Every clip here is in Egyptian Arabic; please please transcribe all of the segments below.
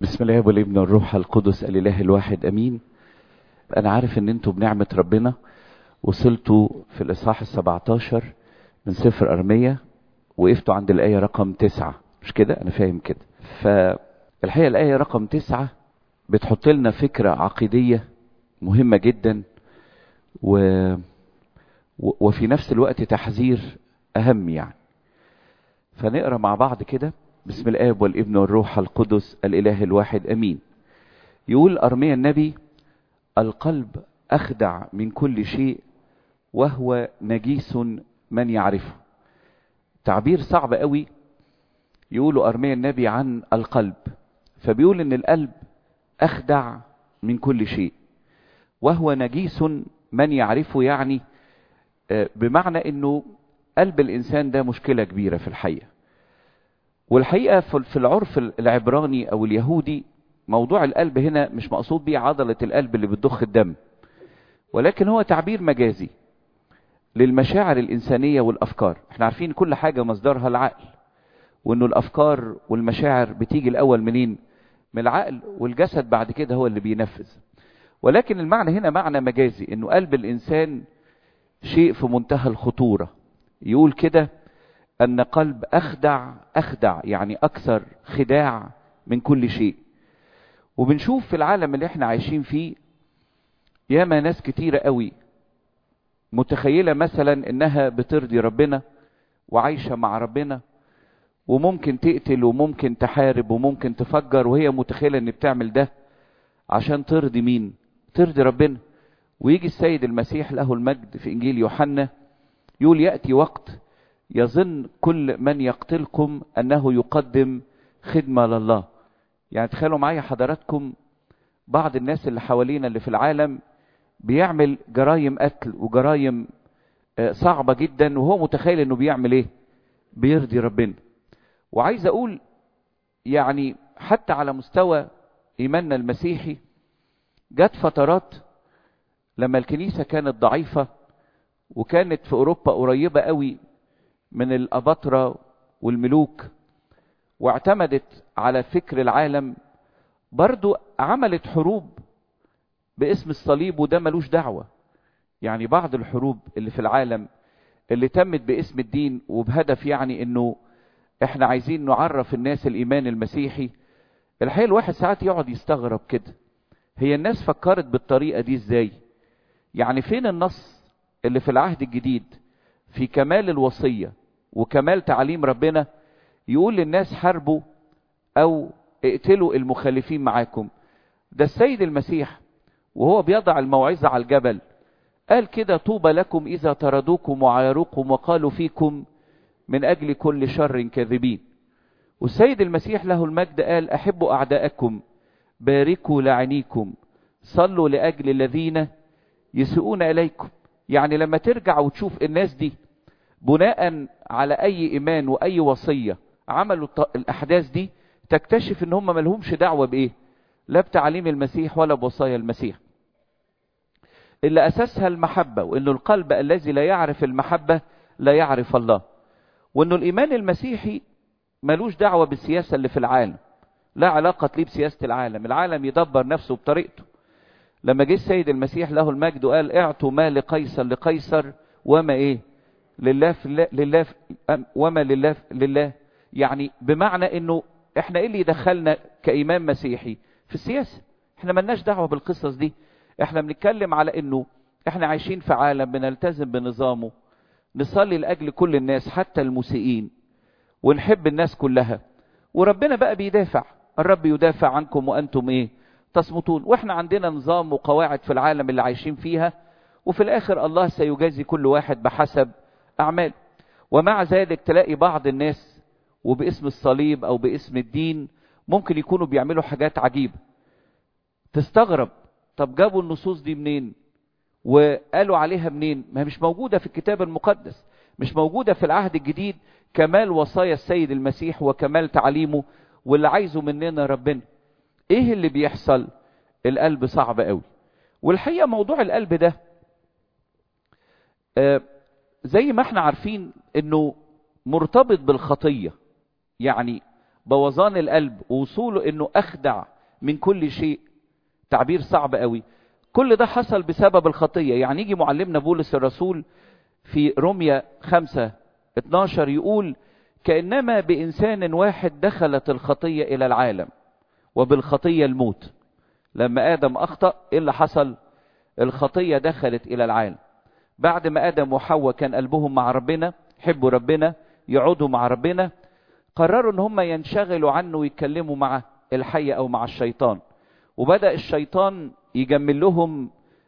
بسم الله والابن والروح القدس الاله الواحد امين انا عارف ان انتوا بنعمة ربنا وصلتوا في الاصحاح السبعتاشر من سفر ارمية وقفتوا عند الاية رقم تسعة مش كده انا فاهم كده فالحقيقة الاية رقم تسعة بتحط لنا فكرة عقيدية مهمة جدا و... وفي نفس الوقت تحذير اهم يعني فنقرا مع بعض كده بسم الاب والابن والروح القدس الاله الواحد امين يقول ارميا النبي القلب اخدع من كل شيء وهو نجيس من يعرفه تعبير صعب قوي يقولوا ارميا النبي عن القلب فبيقول ان القلب اخدع من كل شيء وهو نجيس من يعرفه يعني بمعنى انه قلب الانسان ده مشكله كبيره في الحقيقه والحقيقه في العرف العبراني او اليهودي موضوع القلب هنا مش مقصود بيه عضله القلب اللي بتضخ الدم ولكن هو تعبير مجازي للمشاعر الانسانيه والافكار احنا عارفين كل حاجه مصدرها العقل وانه الافكار والمشاعر بتيجي الاول منين من العقل والجسد بعد كده هو اللي بينفذ ولكن المعنى هنا معنى مجازي انه قلب الانسان شيء في منتهى الخطوره يقول كده ان قلب اخدع اخدع يعني اكثر خداع من كل شيء وبنشوف في العالم اللي احنا عايشين فيه ياما ناس كتيره قوي متخيله مثلا انها بترضي ربنا وعايشه مع ربنا وممكن تقتل وممكن تحارب وممكن تفجر وهي متخيله ان بتعمل ده عشان ترضي مين ترضي ربنا ويجي السيد المسيح له المجد في انجيل يوحنا يقول ياتي وقت يظن كل من يقتلكم انه يقدم خدمه لله يعني تخيلوا معايا حضراتكم بعض الناس اللي حوالينا اللي في العالم بيعمل جرايم قتل وجرايم صعبه جدا وهو متخيل انه بيعمل ايه بيرضي ربنا وعايز اقول يعني حتى على مستوى ايماننا المسيحي جت فترات لما الكنيسه كانت ضعيفه وكانت في اوروبا قريبه قوي من الاباطره والملوك واعتمدت على فكر العالم برضو عملت حروب باسم الصليب وده ملوش دعوه يعني بعض الحروب اللي في العالم اللي تمت باسم الدين وبهدف يعني انه احنا عايزين نعرف الناس الايمان المسيحي الحقيقه الواحد ساعات يقعد يستغرب كده هي الناس فكرت بالطريقه دي ازاي يعني فين النص اللي في العهد الجديد في كمال الوصيه وكمال تعليم ربنا يقول للناس حاربوا او اقتلوا المخالفين معاكم ده السيد المسيح وهو بيضع الموعظه على الجبل قال كده طوبى لكم اذا طردوكم وعايروكم وقالوا فيكم من اجل كل شر كاذبين والسيد المسيح له المجد قال احبوا اعداءكم باركوا لعنيكم صلوا لاجل الذين يسيئون اليكم يعني لما ترجع وتشوف الناس دي بناء على اي ايمان واي وصيه عملوا الاحداث دي تكتشف ان هم ملهمش دعوه بايه لا بتعليم المسيح ولا بوصايا المسيح اللي اساسها المحبه وانه القلب الذي لا يعرف المحبه لا يعرف الله وانه الايمان المسيحي ملوش دعوه بالسياسه اللي في العالم لا علاقه ليه بسياسه العالم العالم يدبر نفسه بطريقته لما جه السيد المسيح له المجد وقال اعطوا ما لقيصر لقيصر وما ايه لله في الله لله في وما لله في لله يعني بمعنى انه احنا ايه اللي يدخلنا كايمان مسيحي في السياسه احنا ملناش دعوه بالقصص دي احنا بنتكلم على انه احنا عايشين في عالم بنلتزم بنظامه نصلي لاجل كل الناس حتى المسيئين ونحب الناس كلها وربنا بقى بيدافع الرب يدافع عنكم وانتم ايه تصمتون واحنا عندنا نظام وقواعد في العالم اللي عايشين فيها وفي الاخر الله سيجازي كل واحد بحسب اعماله ومع ذلك تلاقي بعض الناس وباسم الصليب او باسم الدين ممكن يكونوا بيعملوا حاجات عجيبه تستغرب طب جابوا النصوص دي منين وقالوا عليها منين ما مش موجوده في الكتاب المقدس مش موجوده في العهد الجديد كمال وصايا السيد المسيح وكمال تعليمه واللي عايزه مننا ربنا ايه اللي بيحصل القلب صعب قوي والحقيقه موضوع القلب ده آه زي ما احنا عارفين انه مرتبط بالخطيه يعني بوظان القلب ووصوله انه اخدع من كل شيء تعبير صعب قوي كل ده حصل بسبب الخطية يعني يجي معلمنا بولس الرسول في روميا 5 12 يقول كأنما بإنسان واحد دخلت الخطية إلى العالم وبالخطية الموت لما آدم أخطأ إيه اللي حصل الخطية دخلت إلى العالم بعد ما آدم وحواء كان قلبهم مع ربنا حبوا ربنا يقعدوا مع ربنا قرروا ان هم ينشغلوا عنه ويتكلموا مع الحية او مع الشيطان وبدأ الشيطان يجمل لهم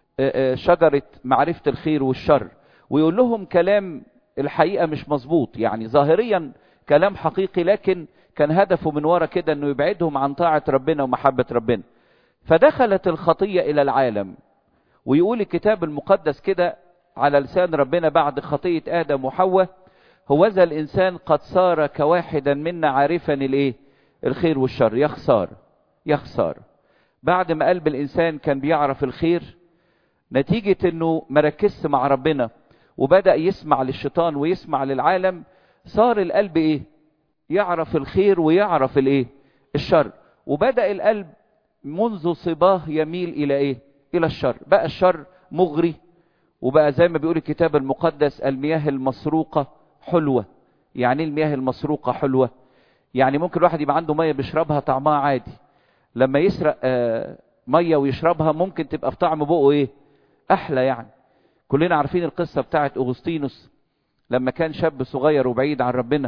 شجرة معرفة الخير والشر ويقول لهم كلام الحقيقة مش مظبوط يعني ظاهريا كلام حقيقي لكن كان هدفه من ورا كده انه يبعدهم عن طاعة ربنا ومحبة ربنا فدخلت الخطية الى العالم ويقول الكتاب المقدس كده على لسان ربنا بعد خطية آدم وحواء هوذا الإنسان قد صار كواحدا منا عارفا الإيه؟ الخير والشر يخسر يخسر بعد ما قلب الإنسان كان بيعرف الخير نتيجة إنه مركزش مع ربنا وبدأ يسمع للشيطان ويسمع للعالم صار القلب إيه؟ يعرف الخير ويعرف الإيه؟ الشر وبدأ القلب منذ صباه يميل إلى إيه؟ إلى الشر بقى الشر مغري وبقى زي ما بيقول الكتاب المقدس المياه المسروقة حلوة يعني ايه المياه المسروقة حلوة يعني ممكن الواحد يبقى عنده مية بيشربها طعمها عادي لما يسرق آه مية ويشربها ممكن تبقى في طعم بقه ايه احلى يعني كلنا عارفين القصة بتاعت اغسطينوس لما كان شاب صغير وبعيد عن ربنا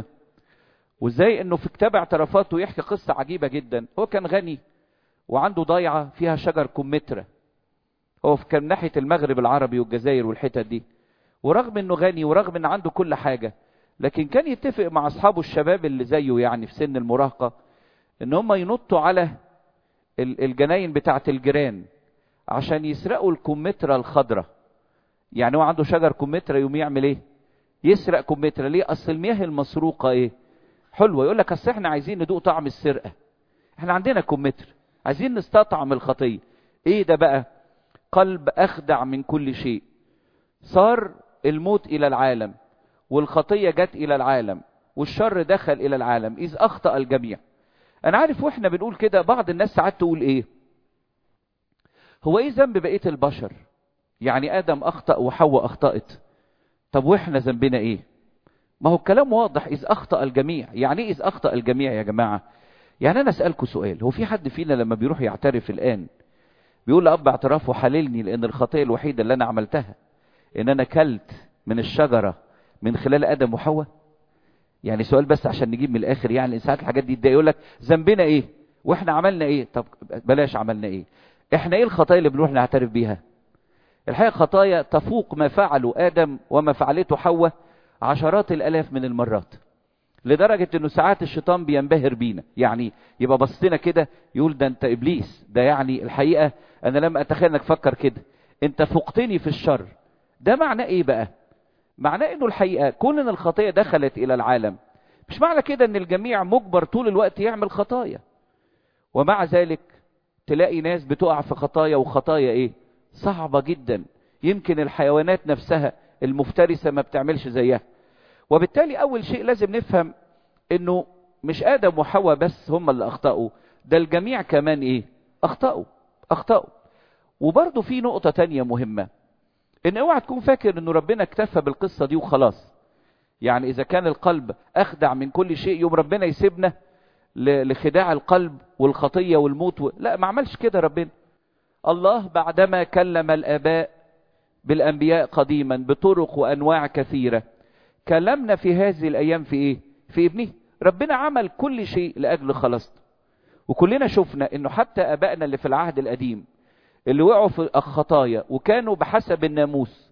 وازاي انه في كتاب اعترافاته يحكي قصة عجيبة جدا هو كان غني وعنده ضيعة فيها شجر كمثرى هو كان ناحية المغرب العربي والجزائر والحتت دي ورغم انه غني ورغم ان عنده كل حاجة لكن كان يتفق مع اصحابه الشباب اللي زيه يعني في سن المراهقة ان هم ينطوا على الجناين بتاعة الجيران عشان يسرقوا الكمثرى الخضراء يعني هو عنده شجر كمثرى يوم يعمل ايه يسرق كمثرى ليه اصل المياه المسروقة ايه حلوة يقول لك اصل احنا عايزين ندوق طعم السرقة احنا عندنا كمثرى عايزين نستطعم الخطية ايه ده بقى قلب اخدع من كل شيء صار الموت الى العالم والخطية جت الى العالم والشر دخل الى العالم اذ اخطأ الجميع انا عارف واحنا بنقول كده بعض الناس ساعات تقول ايه هو ايه ذنب بقية البشر يعني ادم اخطأ وحواء اخطأت طب واحنا ذنبنا ايه ما هو الكلام واضح اذ اخطأ الجميع يعني ايه اذ اخطأ الجميع يا جماعة يعني انا اسألكم سؤال هو في حد فينا لما بيروح يعترف الان بيقول لأب اعترافه حللني لأن الخطية الوحيدة اللي أنا عملتها إن أنا كلت من الشجرة من خلال آدم وحواء يعني سؤال بس عشان نجيب من الآخر يعني ساعات الحاجات دي يتضايق يقول لك ذنبنا إيه وإحنا عملنا إيه طب بلاش عملنا إيه إحنا إيه الخطايا اللي بنروح نعترف بيها الحقيقة خطايا تفوق ما فعلوا آدم وما فعلته حواء عشرات الآلاف من المرات لدرجة انه ساعات الشيطان بينبهر بينا يعني يبقى بصينا كده يقول ده انت ابليس ده يعني الحقيقة انا لم اتخيل انك فكر كده انت فقتني في الشر ده معناه ايه بقى معناه انه الحقيقة كون ان الخطية دخلت الى العالم مش معنى كده ان الجميع مجبر طول الوقت يعمل خطايا ومع ذلك تلاقي ناس بتقع في خطايا وخطايا ايه صعبة جدا يمكن الحيوانات نفسها المفترسة ما بتعملش زيها وبالتالي اول شيء لازم نفهم انه مش ادم وحواء بس هم اللي اخطأوا ده الجميع كمان ايه اخطأوا اخطأوا وبرضه في نقطة تانية مهمة ان اوعى تكون فاكر انه ربنا اكتفى بالقصة دي وخلاص يعني اذا كان القلب اخدع من كل شيء يوم ربنا يسيبنا لخداع القلب والخطية والموت و... لا ما عملش كده ربنا الله بعدما كلم الاباء بالانبياء قديما بطرق وانواع كثيره كلمنا في هذه الايام في ايه في ابنه ربنا عمل كل شيء لاجل خلاصنا وكلنا شفنا انه حتى ابائنا اللي في العهد القديم اللي وقعوا في الخطايا وكانوا بحسب الناموس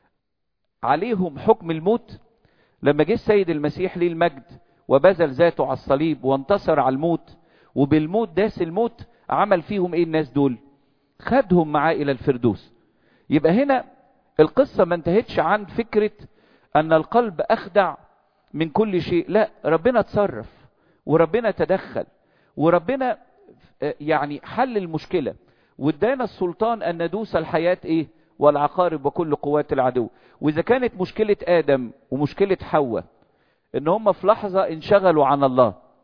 عليهم حكم الموت لما جه السيد المسيح ليه المجد وبذل ذاته على الصليب وانتصر على الموت وبالموت داس الموت عمل فيهم ايه الناس دول خدهم معاه الى الفردوس يبقى هنا القصة ما انتهتش عن فكرة ان القلب اخدع من كل شيء لا ربنا تصرف وربنا تدخل وربنا يعني حل المشكلة وادانا السلطان ان ندوس الحياة ايه والعقارب وكل قوات العدو واذا كانت مشكلة ادم ومشكلة حواء ان هم في لحظة انشغلوا عن الله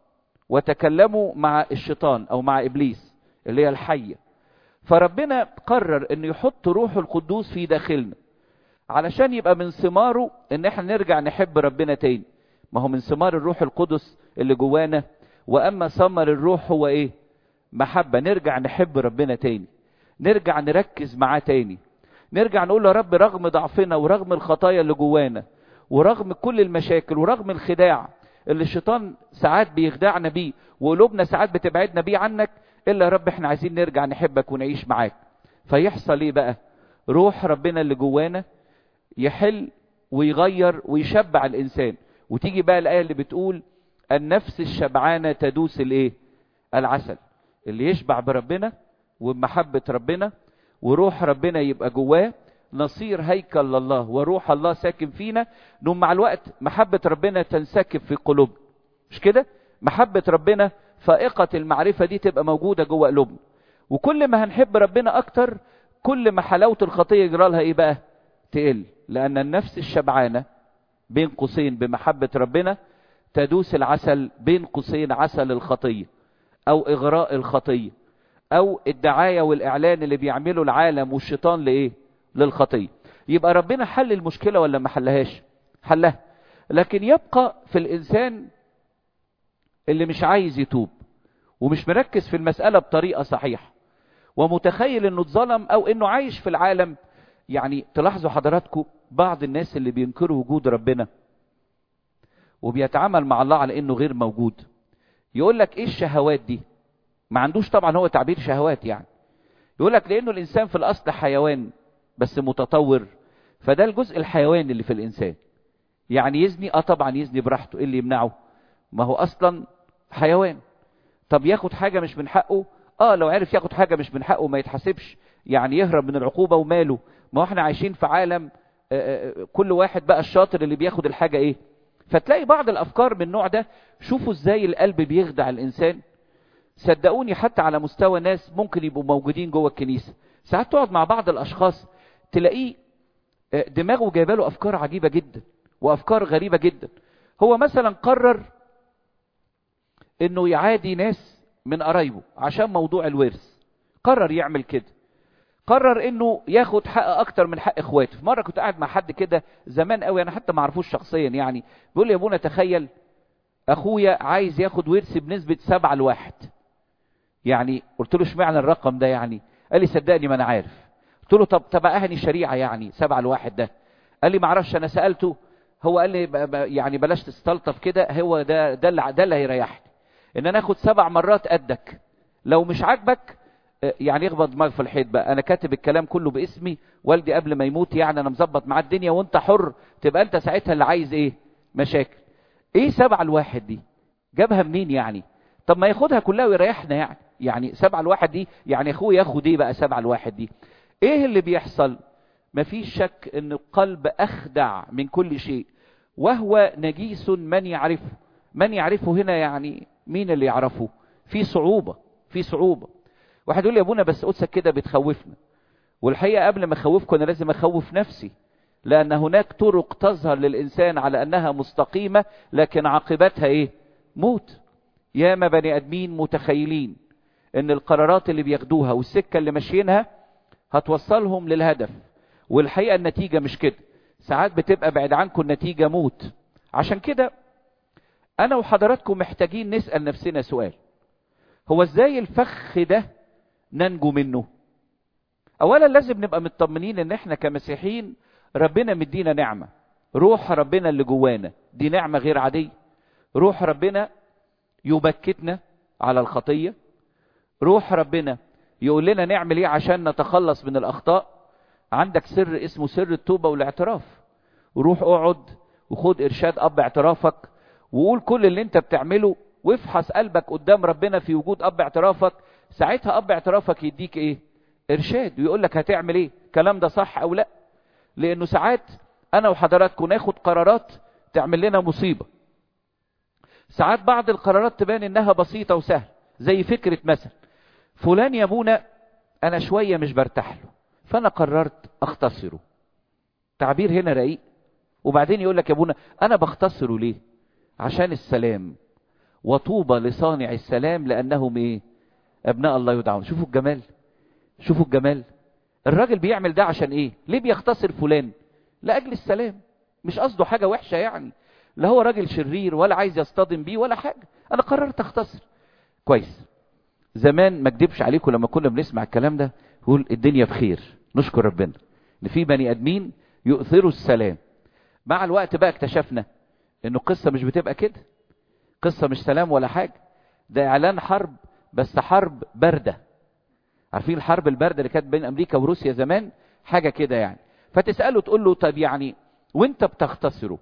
وتكلموا مع الشيطان او مع ابليس اللي هي الحيه فربنا قرر انه يحط روحه القدوس في داخلنا علشان يبقى من ثماره ان احنا نرجع نحب ربنا تاني ما هو من ثمار الروح القدس اللي جوانا واما ثمر الروح هو ايه محبة نرجع نحب ربنا تاني نرجع نركز معاه تاني نرجع نقول يا رب رغم ضعفنا ورغم الخطايا اللي جوانا ورغم كل المشاكل ورغم الخداع اللي الشيطان ساعات بيخدعنا بيه وقلوبنا ساعات بتبعدنا بيه عنك الا يا رب احنا عايزين نرجع نحبك ونعيش معاك فيحصل ايه بقى روح ربنا اللي جوانا يحل ويغير ويشبع الانسان وتيجي بقى الايه اللي بتقول النفس الشبعانه تدوس الايه العسل اللي يشبع بربنا وبمحبه ربنا وروح ربنا يبقى جواه نصير هيكل لله وروح الله ساكن فينا نوم مع الوقت محبة ربنا تنسكب في قلوبنا مش كده محبة ربنا فائقة المعرفة دي تبقى موجودة جوه قلوبنا وكل ما هنحب ربنا اكتر كل ما حلاوة الخطية يجرى لها ايه بقى تقل لان النفس الشبعانة بين قوسين بمحبة ربنا تدوس العسل بين قوسين عسل الخطية او اغراء الخطية او الدعاية والاعلان اللي بيعمله العالم والشيطان لايه للخطية يبقى ربنا حل المشكلة ولا ما حلهاش حلها لكن يبقى في الانسان اللي مش عايز يتوب ومش مركز في المسألة بطريقة صحيحة ومتخيل انه اتظلم او انه عايش في العالم يعني تلاحظوا حضراتكم بعض الناس اللي بينكروا وجود ربنا وبيتعامل مع الله على انه غير موجود يقول لك ايه الشهوات دي ما عندوش طبعا هو تعبير شهوات يعني يقول لك لانه الانسان في الاصل حيوان بس متطور فده الجزء الحيواني اللي في الانسان يعني يزني اه طبعا يزني براحته ايه اللي يمنعه ما هو اصلا حيوان طب ياخد حاجة مش من حقه اه لو عرف ياخد حاجة مش من حقه ما يتحاسبش يعني يهرب من العقوبة وماله ما احنا عايشين في عالم آآ آآ كل واحد بقى الشاطر اللي بياخد الحاجة ايه فتلاقي بعض الافكار من النوع ده شوفوا ازاي القلب بيخدع الانسان صدقوني حتى على مستوى ناس ممكن يبقوا موجودين جوه الكنيسة ساعات تقعد مع بعض الاشخاص تلاقيه دماغه جايبه له افكار عجيبة جدا وافكار غريبة جدا هو مثلا قرر انه يعادي ناس من قرايبه عشان موضوع الورث قرر يعمل كده قرر انه ياخد حق اكتر من حق اخواته في مره كنت قاعد مع حد كده زمان قوي انا حتى ما اعرفوش شخصيا يعني بيقول لي يا ابونا تخيل اخويا عايز ياخد ورث بنسبه سبعة لواحد يعني قلت له اشمعنى الرقم ده يعني قال لي صدقني ما انا عارف قلت له طب طب اهني شريعه يعني سبعة لواحد ده قال لي ما اعرفش انا سالته هو قال لي يعني بلاش تستلطف كده هو ده ده اللي ده اللي هيريحني ان انا اخد سبع مرات قدك لو مش عاجبك يعني يخبط دماغ في الحيط بقى انا كاتب الكلام كله باسمي والدي قبل ما يموت يعني انا مظبط معاه الدنيا وانت حر تبقى انت ساعتها اللي عايز ايه مشاكل ايه سبعة الواحد دي جابها منين يعني طب ما ياخدها كلها ويريحنا يعني يعني سبعة الواحد دي يعني اخوه ياخد ايه بقى سبعة الواحد دي ايه اللي بيحصل مفيش شك ان القلب اخدع من كل شيء وهو نجيس من يعرفه من يعرفه هنا يعني مين اللي يعرفه في صعوبة في صعوبة واحد يقول لي يا ابونا بس قدسك كده بتخوفنا والحقيقة قبل ما اخوفكم انا لازم اخوف نفسي لان هناك طرق تظهر للانسان على انها مستقيمة لكن عاقبتها ايه موت ياما بني ادمين متخيلين ان القرارات اللي بياخدوها والسكة اللي ماشيينها هتوصلهم للهدف والحقيقة النتيجة مش كده ساعات بتبقى بعد عنكم النتيجة موت عشان كده انا وحضراتكم محتاجين نسأل نفسنا سؤال هو ازاي الفخ ده ننجو منه اولا لازم نبقى مطمنين ان احنا كمسيحيين ربنا مدينا نعمة روح ربنا اللي جوانا دي نعمة غير عادية روح ربنا يبكتنا على الخطية روح ربنا يقول لنا نعمل ايه عشان نتخلص من الاخطاء عندك سر اسمه سر التوبة والاعتراف وروح اقعد وخد ارشاد اب اعترافك وقول كل اللي انت بتعمله وافحص قلبك قدام ربنا في وجود اب اعترافك ساعتها اب اعترافك يديك ايه ارشاد ويقول لك هتعمل ايه الكلام ده صح او لا لانه ساعات انا وحضراتكم ناخد قرارات تعمل لنا مصيبة ساعات بعض القرارات تبان انها بسيطة وسهل زي فكرة مثلا فلان يا ابونا انا شوية مش برتاح له فانا قررت اختصره تعبير هنا رقيق وبعدين يقول لك يا ابونا انا بختصره ليه عشان السلام وطوبى لصانع السلام لانهم ايه ابناء الله يدعون شوفوا الجمال شوفوا الجمال الراجل بيعمل ده عشان ايه ليه بيختصر فلان لاجل السلام مش قصده حاجه وحشه يعني لا هو راجل شرير ولا عايز يصطدم بيه ولا حاجه انا قررت اختصر كويس زمان ما اكدبش عليكم لما كنا بنسمع الكلام ده يقول الدنيا بخير نشكر ربنا ان في بني ادمين يؤثروا السلام مع الوقت بقى اكتشفنا انه القصه مش بتبقى كده قصه مش سلام ولا حاجه ده اعلان حرب بس حرب بارده عارفين الحرب البارده اللي كانت بين امريكا وروسيا زمان حاجه كده يعني فتساله تقول له طب يعني وانت بتختصره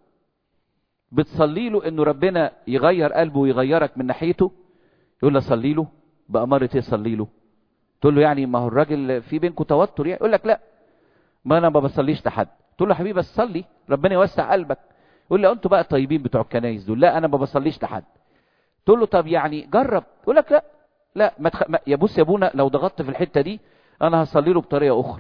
بتصلي له انه ربنا يغير قلبه ويغيرك من ناحيته يقول له صلي له بأمارة ايه صلي له تقول له يعني ما هو الراجل في بينكم توتر يعني يقول لك لا ما انا ما بصليش لحد تقول له حبيبي بس صلي ربنا يوسع قلبك يقول لي انتوا بقى طيبين بتوع الكنايس دول لا انا ما بصليش لحد تقول له طب يعني جرب يقول لك لا لا ما تخ... ما... يا بص يا ابونا لو ضغطت في الحته دي انا هصلي له بطريقه اخرى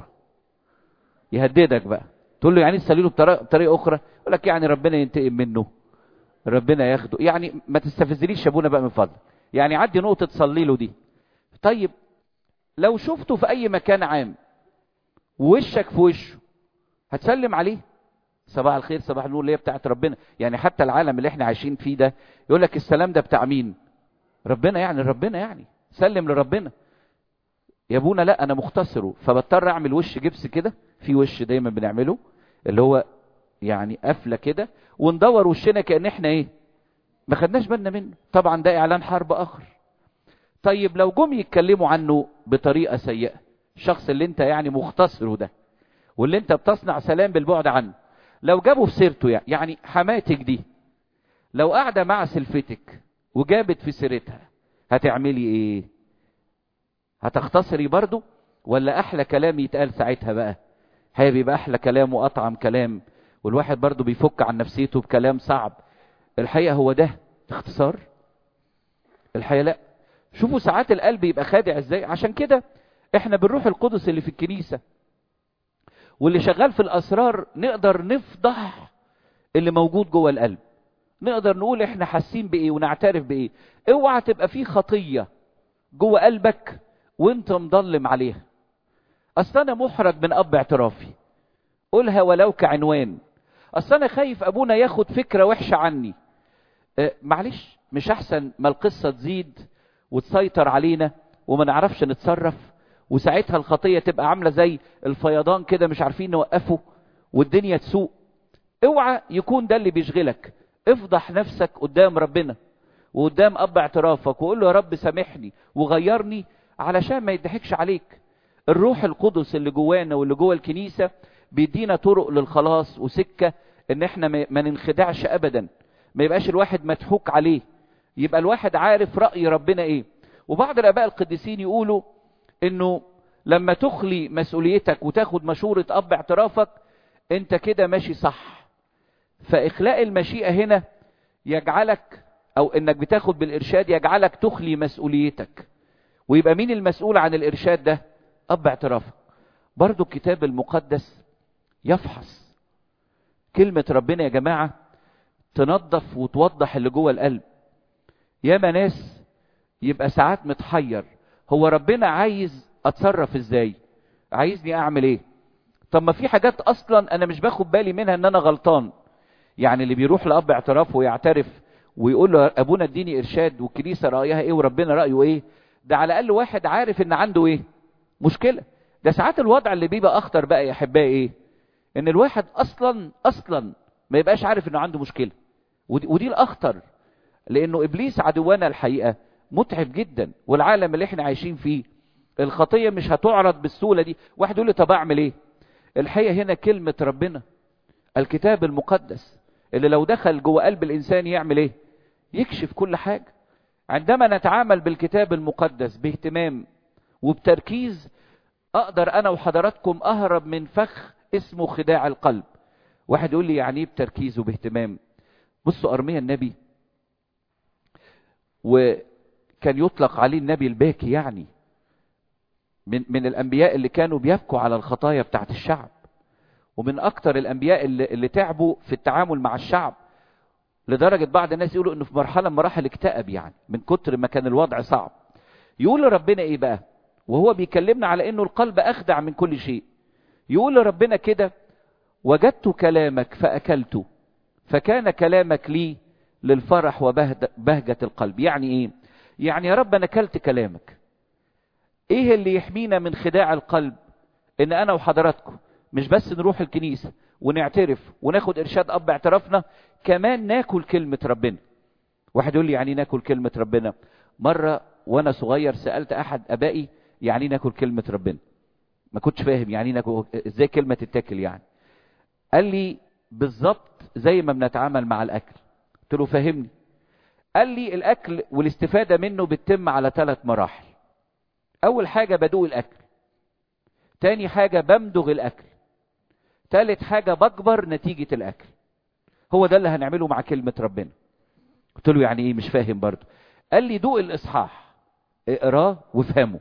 يهددك بقى تقول له يعني تصلي له بطريقه بطريقه اخرى يقول لك يعني ربنا ينتقم منه ربنا ياخده يعني ما تستفزليش يا ابونا بقى من فضلك يعني عدي نقطه تصلي له دي طيب لو شفته في اي مكان عام ووشك في وشه هتسلم عليه صباح الخير صباح النور اللي هي بتاعت ربنا يعني حتى العالم اللي احنا عايشين فيه ده يقول لك السلام ده بتاع مين ربنا يعني ربنا يعني سلم لربنا يا ابونا لا انا مختصره فبضطر اعمل وش جبس كده في وش دايما بنعمله اللي هو يعني قفله كده وندور وشنا كان احنا ايه ما خدناش بالنا منه طبعا ده اعلان حرب اخر طيب لو جم يتكلموا عنه بطريقه سيئه الشخص اللي انت يعني مختصره ده واللي انت بتصنع سلام بالبعد عنه لو جابوا في سيرته يعني, يعني حماتك دي لو قاعده مع سلفتك وجابت في سيرتها هتعملي ايه هتختصري برضو ولا احلى كلام يتقال ساعتها بقى هي بيبقى احلى كلام واطعم كلام والواحد برضو بيفك عن نفسيته بكلام صعب الحقيقه هو ده اختصار الحقيقه لا شوفوا ساعات القلب يبقى خادع ازاي عشان كده احنا بالروح القدس اللي في الكنيسه واللي شغال في الاسرار نقدر نفضح اللي موجود جوه القلب نقدر نقول احنا حاسين بايه ونعترف بايه اوعى تبقى في خطيه جوه قلبك وانت مضلم عليها اصل انا محرج من اب اعترافي قولها ولو كعنوان اصل انا خايف ابونا ياخد فكره وحشه عني اه معلش مش احسن ما القصه تزيد وتسيطر علينا وما نعرفش نتصرف وساعتها الخطيه تبقى عامله زي الفيضان كده مش عارفين نوقفه والدنيا تسوق اوعى يكون ده اللي بيشغلك افضح نفسك قدام ربنا وقدام اب اعترافك وقول له يا رب سامحني وغيرني علشان ما يضحكش عليك الروح القدس اللي جوانا واللي جوه الكنيسه بيدينا طرق للخلاص وسكه ان احنا ما ننخدعش ابدا ما يبقاش الواحد مضحوك عليه يبقى الواحد عارف راي ربنا ايه وبعض الاباء القديسين يقولوا انه لما تخلي مسؤوليتك وتاخد مشوره اب اعترافك انت كده ماشي صح فاخلاء المشيئه هنا يجعلك او انك بتاخد بالارشاد يجعلك تخلي مسؤوليتك ويبقى مين المسؤول عن الارشاد ده اب اعترافك برضو الكتاب المقدس يفحص كلمة ربنا يا جماعة تنظف وتوضح اللي جوه القلب ياما ناس يبقى ساعات متحير هو ربنا عايز اتصرف ازاي عايزني اعمل ايه طب ما في حاجات اصلا انا مش باخد بالي منها ان انا غلطان يعني اللي بيروح لاب اعتراف ويعترف ويقول له ابونا اديني ارشاد والكنيسه رايها ايه وربنا رايه ايه ده على الاقل واحد عارف ان عنده ايه مشكله ده ساعات الوضع اللي بيبقى اخطر بقى يا احبائي ايه ان الواحد اصلا اصلا ما يبقاش عارف انه عنده مشكله ودي, ودي الاخطر لانه ابليس عدونا الحقيقه متعب جدا والعالم اللي احنا عايشين فيه الخطيه مش هتعرض بالسهوله دي واحد يقول لي طب اعمل ايه الحقيقه هنا كلمه ربنا الكتاب المقدس اللي لو دخل جوه قلب الانسان يعمل ايه يكشف كل حاجه عندما نتعامل بالكتاب المقدس باهتمام وبتركيز اقدر انا وحضراتكم اهرب من فخ اسمه خداع القلب واحد يقول لي يعني ايه بتركيز وباهتمام بصوا ارميا النبي وكان يطلق عليه النبي الباكي يعني من من الانبياء اللي كانوا بيبكوا على الخطايا بتاعت الشعب ومن اكتر الانبياء اللي, اللي تعبوا في التعامل مع الشعب لدرجة بعض الناس يقولوا انه في مرحلة من مراحل اكتئب يعني من كتر ما كان الوضع صعب يقول لربنا ايه بقى وهو بيكلمنا على انه القلب اخدع من كل شيء يقول لربنا كده وجدت كلامك فاكلته فكان كلامك لي للفرح وبهجة القلب يعني ايه يعني يا رب انا اكلت كلامك ايه اللي يحمينا من خداع القلب ان انا وحضراتكم مش بس نروح الكنيسة ونعترف وناخد ارشاد اب اعترافنا كمان ناكل كلمة ربنا واحد يقول لي يعني ناكل كلمة ربنا مرة وانا صغير سألت احد ابائي يعني ناكل كلمة ربنا ما كنتش فاهم يعني ناكل ازاي كلمة تتاكل يعني قال لي بالظبط زي ما بنتعامل مع الاكل قلت له فهمني قال لي الاكل والاستفادة منه بتتم على ثلاث مراحل اول حاجة بدوق الاكل تاني حاجة بمدغ الاكل تالت حاجة بكبر نتيجة الاكل هو ده اللي هنعمله مع كلمة ربنا قلت له يعني ايه مش فاهم برضه قال لي دوق الاصحاح اقراه وافهمه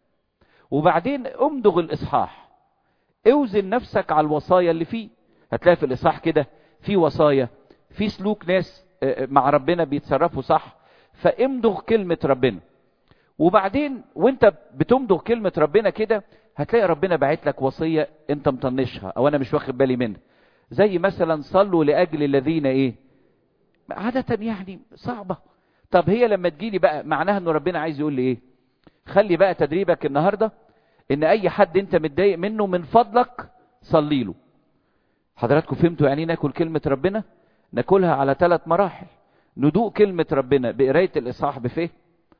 وبعدين امضغ الاصحاح اوزن نفسك على الوصايا اللي فيه هتلاقي في الاصحاح كده في وصايا في سلوك ناس مع ربنا بيتصرفوا صح فامضغ كلمة ربنا وبعدين وانت بتمضغ كلمة ربنا كده هتلاقي ربنا باعت لك وصية انت مطنشها او انا مش واخد بالي منها زي مثلا صلوا لاجل الذين ايه عادة يعني صعبة طب هي لما تجيلي بقى معناها ان ربنا عايز يقول لي ايه خلي بقى تدريبك النهاردة ان اي حد انت متضايق منه من فضلك صلي له حضراتكم فهمتوا يعني ناكل كلمة ربنا ناكلها على ثلاث مراحل ندوق كلمة ربنا بقراية الإصحاح بفهم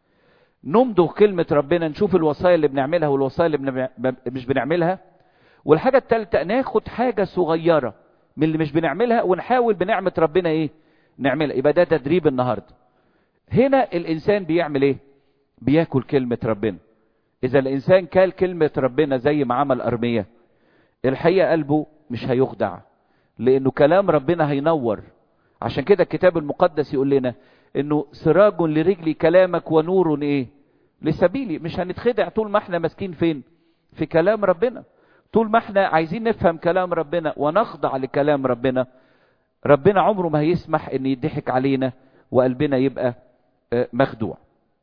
نمضغ كلمة ربنا نشوف الوصايا اللي بنعملها والوصايا اللي بنع... مش بنعملها والحاجة الثالثة ناخد حاجة صغيرة من اللي مش بنعملها ونحاول بنعمة ربنا ايه نعملها يبقى ده تدريب النهاردة هنا الإنسان بيعمل ايه بياكل كلمة ربنا إذا الإنسان كال كلمة ربنا زي ما عمل أرمية الحقيقة قلبه مش هيخدع لأنه كلام ربنا هينور عشان كده الكتاب المقدس يقول لنا انه سراج لرجلي كلامك ونور ايه لسبيلي مش هنتخدع طول ما احنا ماسكين فين في كلام ربنا طول ما احنا عايزين نفهم كلام ربنا ونخضع لكلام ربنا ربنا عمره ما هيسمح ان يضحك علينا وقلبنا يبقى مخدوع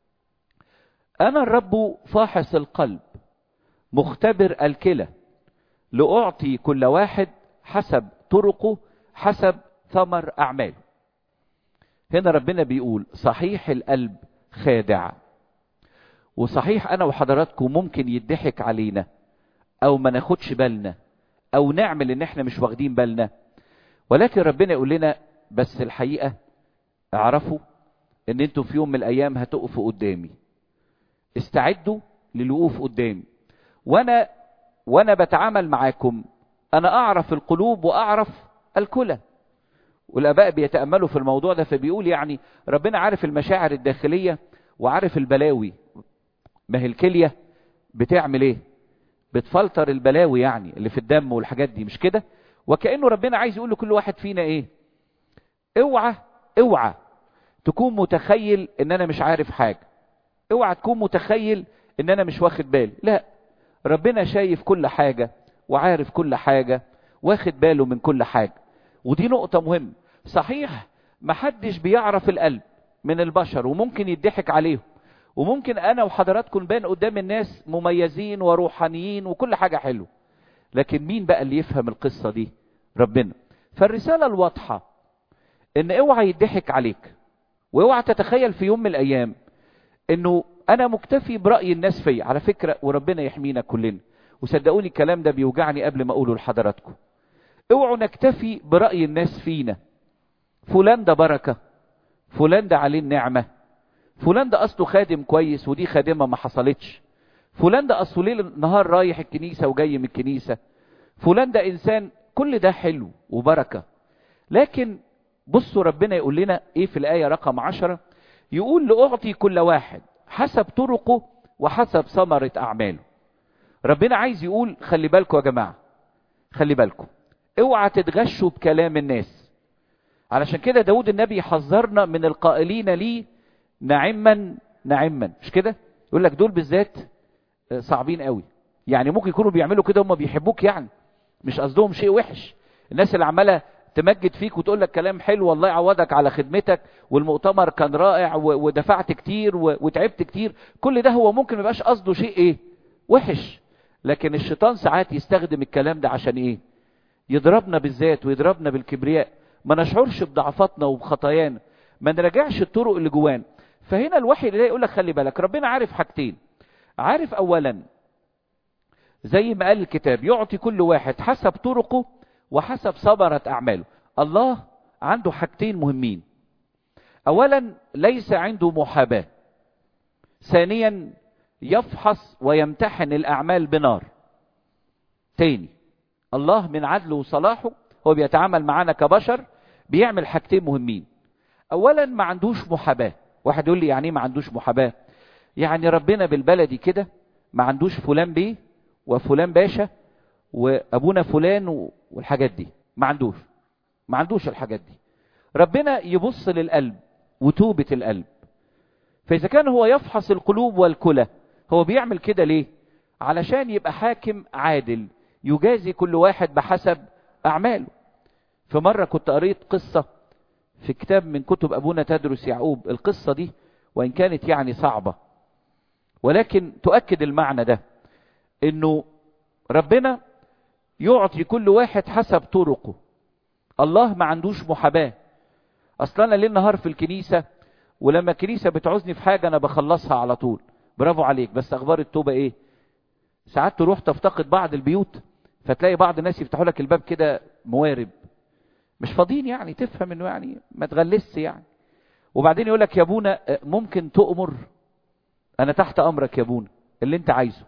انا الرب فاحص القلب مختبر الكلى لاعطي كل واحد حسب طرقه حسب ثمر اعماله هنا ربنا بيقول صحيح القلب خادع وصحيح انا وحضراتكم ممكن يضحك علينا او ما ناخدش بالنا او نعمل ان احنا مش واخدين بالنا ولكن ربنا يقول لنا بس الحقيقة اعرفوا ان انتوا في يوم من الايام هتقفوا قدامي استعدوا للوقوف قدامي وانا وانا بتعامل معاكم انا اعرف القلوب واعرف الكلى والاباء بيتاملوا في الموضوع ده فبيقول يعني ربنا عارف المشاعر الداخليه وعارف البلاوي ما هي الكليه بتعمل ايه بتفلتر البلاوي يعني اللي في الدم والحاجات دي مش كده وكانه ربنا عايز يقول لكل واحد فينا ايه اوعى اوعى تكون متخيل ان انا مش عارف حاجه اوعى تكون متخيل ان انا مش واخد بالي لا ربنا شايف كل حاجه وعارف كل حاجه واخد باله من كل حاجه ودي نقطة مهمة صحيح محدش بيعرف القلب من البشر وممكن يضحك عليهم وممكن انا وحضراتكم نبان قدام الناس مميزين وروحانيين وكل حاجة حلوة لكن مين بقى اللي يفهم القصة دي ربنا فالرسالة الواضحة ان اوعى يضحك عليك واوعى تتخيل في يوم من الايام انه انا مكتفي برأي الناس فيا على فكرة وربنا يحمينا كلنا وصدقوني الكلام ده بيوجعني قبل ما اقوله لحضراتكم اوعوا نكتفي برأي الناس فينا فلان ده بركة فلان ده عليه النعمة فلان ده اصله خادم كويس ودي خادمة ما حصلتش فلان ده اصله ليل نهار رايح الكنيسة وجاي من الكنيسة فلان ده انسان كل ده حلو وبركة لكن بصوا ربنا يقول لنا ايه في الآية رقم عشرة يقول لأعطي كل واحد حسب طرقه وحسب ثمرة أعماله ربنا عايز يقول خلي بالكم يا جماعة خلي بالكم اوعى تتغشوا بكلام الناس علشان كده داود النبي حذرنا من القائلين لي نعما نعما مش كده يقول لك دول بالذات صعبين قوي يعني ممكن يكونوا بيعملوا كده هم بيحبوك يعني مش قصدهم شيء وحش الناس اللي عماله تمجد فيك وتقول لك كلام حلو والله يعوضك على خدمتك والمؤتمر كان رائع ودفعت كتير وتعبت كتير كل ده هو ممكن ما يبقاش قصده شيء ايه وحش لكن الشيطان ساعات يستخدم الكلام ده عشان ايه يضربنا بالذات ويضربنا بالكبرياء ما نشعرش بضعفاتنا وبخطايانا ما نراجعش الطرق اللي جوانا فهنا الوحي اللي يقول لك خلي بالك ربنا عارف حاجتين عارف اولا زي ما قال الكتاب يعطي كل واحد حسب طرقه وحسب ثمرة اعماله الله عنده حاجتين مهمين اولا ليس عنده محاباة ثانيا يفحص ويمتحن الاعمال بنار تاني الله من عدله وصلاحه هو بيتعامل معانا كبشر بيعمل حاجتين مهمين اولا ما عندوش محاباه واحد يقول لي يعني ايه ما عندوش محاباه يعني ربنا بالبلدي كده ما عندوش فلان بيه وفلان باشا وابونا فلان والحاجات دي ما عندوش ما عندوش الحاجات دي ربنا يبص للقلب وتوبة القلب فإذا كان هو يفحص القلوب والكلى هو بيعمل كده ليه علشان يبقى حاكم عادل يجازي كل واحد بحسب أعماله في مرة كنت قريت قصة في كتاب من كتب أبونا تدرس يعقوب القصة دي وإن كانت يعني صعبة ولكن تؤكد المعنى ده إنه ربنا يعطي كل واحد حسب طرقه الله ما عندوش محاباة أصلا أنا ليل نهار في الكنيسة ولما الكنيسة بتعوزني في حاجة أنا بخلصها على طول برافو عليك بس أخبار التوبة إيه ساعات تروح تفتقد بعض البيوت فتلاقي بعض الناس يفتحوا لك الباب كده موارب مش فاضيين يعني تفهم انه يعني ما تغلسش يعني وبعدين يقول لك يا ابونا ممكن تؤمر انا تحت امرك يا ابونا اللي انت عايزه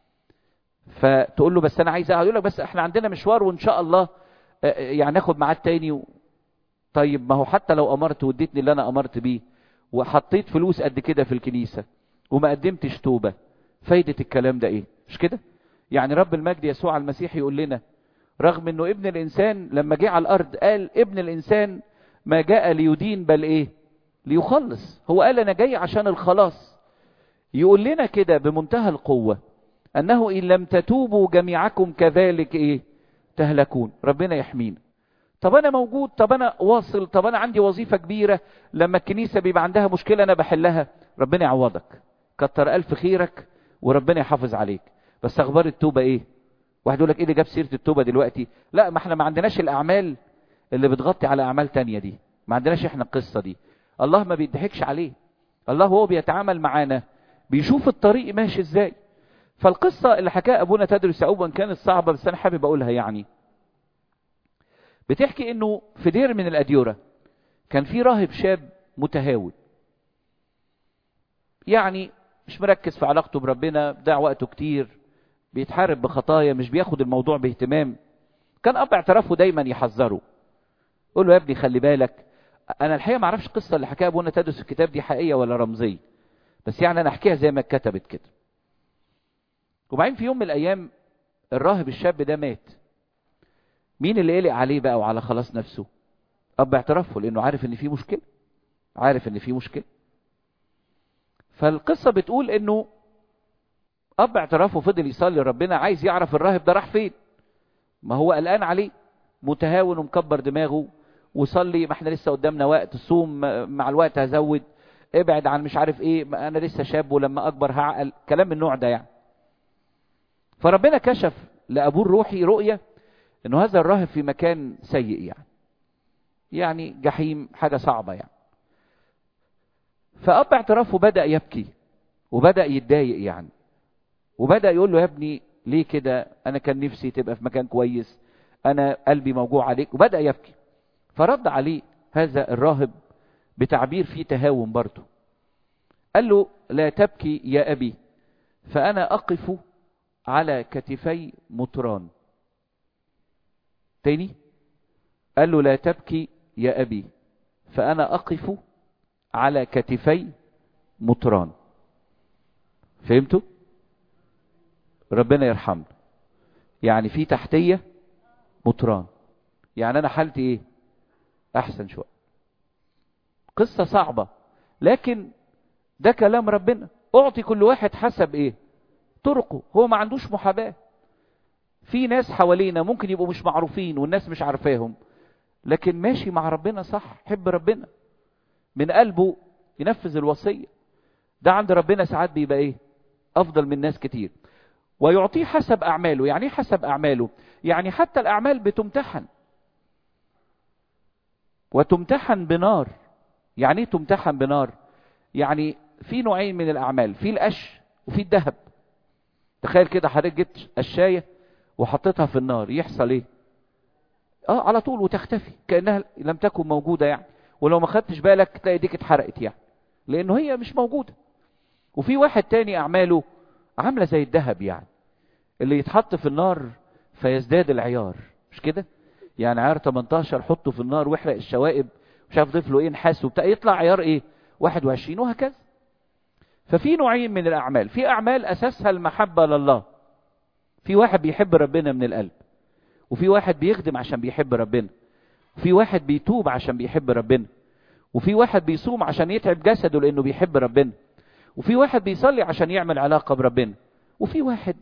فتقول له بس انا عايز اقعد يقول لك بس احنا عندنا مشوار وان شاء الله يعني ناخد ميعاد تاني و... طيب ما هو حتى لو امرت واديتني اللي انا امرت بيه وحطيت فلوس قد كده في الكنيسه وما قدمتش توبه فايده الكلام ده ايه مش كده يعني رب المجد يسوع المسيح يقول لنا رغم انه ابن الانسان لما جه على الارض قال ابن الانسان ما جاء ليدين بل ايه ليخلص هو قال انا جاي عشان الخلاص يقول لنا كده بمنتهى القوة انه ان لم تتوبوا جميعكم كذلك ايه تهلكون ربنا يحمينا طب انا موجود طب انا واصل طب انا عندي وظيفة كبيرة لما الكنيسة بيبقى عندها مشكلة انا بحلها ربنا يعوضك كتر الف خيرك وربنا يحافظ عليك بس اخبار التوبة ايه واحد يقول لك ايه اللي جاب سيره التوبه دلوقتي لا ما احنا ما عندناش الاعمال اللي بتغطي على اعمال تانية دي ما عندناش احنا القصه دي الله ما بيضحكش عليه الله هو بيتعامل معانا بيشوف الطريق ماشي ازاي فالقصه اللي حكاها ابونا تدرس يعقوب وان كانت صعبه بس انا حابب اقولها يعني بتحكي انه في دير من الاديره كان في راهب شاب متهاون يعني مش مركز في علاقته بربنا ضيع وقته كتير بيتحارب بخطايا مش بياخد الموضوع باهتمام كان اب اعترافه دايما يحذره يقول له يا ابني خلي بالك انا الحقيقه ما اعرفش القصه اللي حكاها ابونا تدرس الكتاب دي حقيقيه ولا رمزيه بس يعني انا احكيها زي ما اتكتبت كده وبعدين في يوم من الايام الراهب الشاب ده مات مين اللي قلق عليه بقى وعلى خلاص نفسه اب اعترافه لانه عارف ان في مشكله عارف ان في مشكله فالقصه بتقول انه اب اعترافه فضل يصلي لربنا عايز يعرف الراهب ده راح فين ما هو قلقان عليه متهاون ومكبر دماغه وصلي ما احنا لسه قدامنا وقت صوم مع الوقت هزود ابعد عن مش عارف ايه انا لسه شاب ولما اكبر هعقل كلام من النوع ده يعني فربنا كشف لابوه الروحي رؤيه انه هذا الراهب في مكان سيء يعني يعني جحيم حاجه صعبه يعني فاب اعترافه بدا يبكي وبدا يتضايق يعني وبدأ يقول له يا ابني ليه كده انا كان نفسي تبقى في مكان كويس انا قلبي موجوع عليك وبدأ يبكي فرد عليه هذا الراهب بتعبير فيه تهاون برضه قال له لا تبكي يا ابي فانا اقف على كتفي مطران تاني قال له لا تبكي يا ابي فانا اقف على كتفي مطران فهمتوا ربنا يرحمنا يعني في تحتية مطران يعني انا حالتي ايه احسن شوية قصة صعبة لكن ده كلام ربنا اعطي كل واحد حسب ايه طرقه هو ما عندوش محاباة في ناس حوالينا ممكن يبقوا مش معروفين والناس مش عارفاهم لكن ماشي مع ربنا صح حب ربنا من قلبه ينفذ الوصية ده عند ربنا ساعات بيبقى ايه افضل من ناس كتير ويعطيه حسب اعماله يعني ايه حسب اعماله يعني حتى الاعمال بتمتحن وتمتحن بنار يعني ايه تمتحن بنار يعني في نوعين من الاعمال في القش وفي الذهب تخيل كده حضرتك جبت قشايه وحطيتها في النار يحصل ايه اه على طول وتختفي كانها لم تكن موجوده يعني ولو ما خدتش بالك تلاقي ايديك اتحرقت يعني لانه هي مش موجوده وفي واحد تاني اعماله عامله زي الذهب يعني اللي يتحط في النار فيزداد العيار مش كده يعني عيار 18 حطه في النار واحرق الشوائب مش عارف ضيف له ايه نحاس وبتاع يطلع عيار ايه 21 وهكذا ففي نوعين من الاعمال في اعمال اساسها المحبه لله في واحد بيحب ربنا من القلب وفي واحد بيخدم عشان بيحب ربنا وفي واحد بيتوب عشان بيحب ربنا وفي واحد بيصوم عشان يتعب جسده لانه بيحب ربنا وفي واحد بيصلي عشان يعمل علاقه بربنا وفي واحد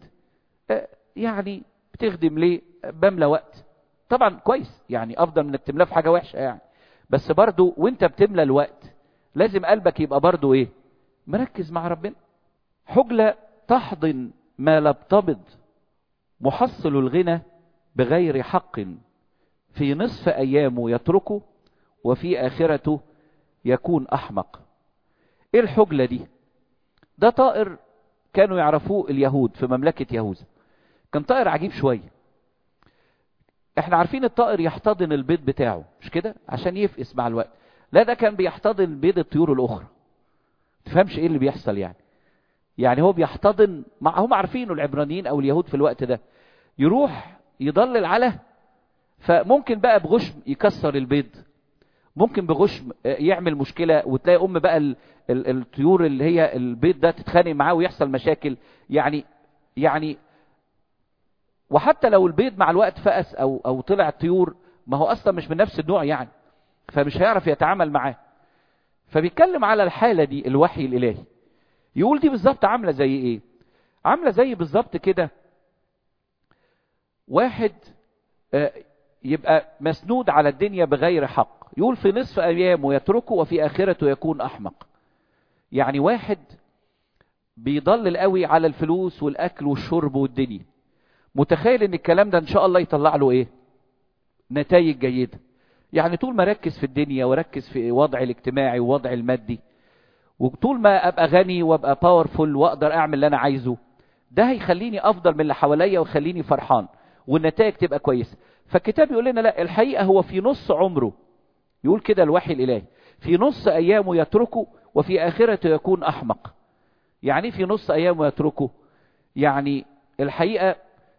يعني بتخدم ليه بملى وقت طبعا كويس يعني افضل من انك تملاه في حاجه وحشه يعني بس برضو وانت بتملى الوقت لازم قلبك يبقى برضو ايه مركز مع ربنا حجلة تحضن ما لم تبض محصل الغنى بغير حق في نصف ايامه يتركه وفي اخرته يكون احمق ايه الحجلة دي ده طائر كانوا يعرفوه اليهود في مملكة يهوذا كان طائر عجيب شوية احنا عارفين الطائر يحتضن البيض بتاعه مش كده عشان يفقس مع الوقت لا ده كان بيحتضن بيض الطيور الاخرى تفهمش ايه اللي بيحصل يعني يعني هو بيحتضن مع هم عارفينه العبرانيين او اليهود في الوقت ده يروح يضلل على فممكن بقى بغشم يكسر البيض ممكن بغشم يعمل مشكلة وتلاقي ام بقى ال ال الطيور اللي هي البيض ده تتخانق معاه ويحصل مشاكل يعني يعني وحتى لو البيض مع الوقت فقس او او طلع طيور ما هو اصلا مش من نفس النوع يعني فمش هيعرف يتعامل معاه فبيتكلم على الحالة دي الوحي الالهي يقول دي بالظبط عاملة زي ايه عاملة زي بالظبط كده واحد يبقى مسنود على الدنيا بغير حق يقول في نصف ايامه يتركه وفي اخرته يكون احمق يعني واحد بيضلل قوي على الفلوس والاكل والشرب والدنيا متخيل ان الكلام ده ان شاء الله يطلع له ايه نتائج جيده يعني طول ما ركز في الدنيا وركز في وضع الاجتماعي ووضع المادي وطول ما ابقى غني وابقى باورفول واقدر اعمل اللي انا عايزه ده هيخليني افضل من اللي حواليا ويخليني فرحان والنتائج تبقى كويسه فالكتاب يقول لنا لا الحقيقه هو في نص عمره يقول كده الوحي الالهي في نص ايامه يتركه وفي اخرته يكون احمق يعني في نص ايامه يتركه يعني الحقيقه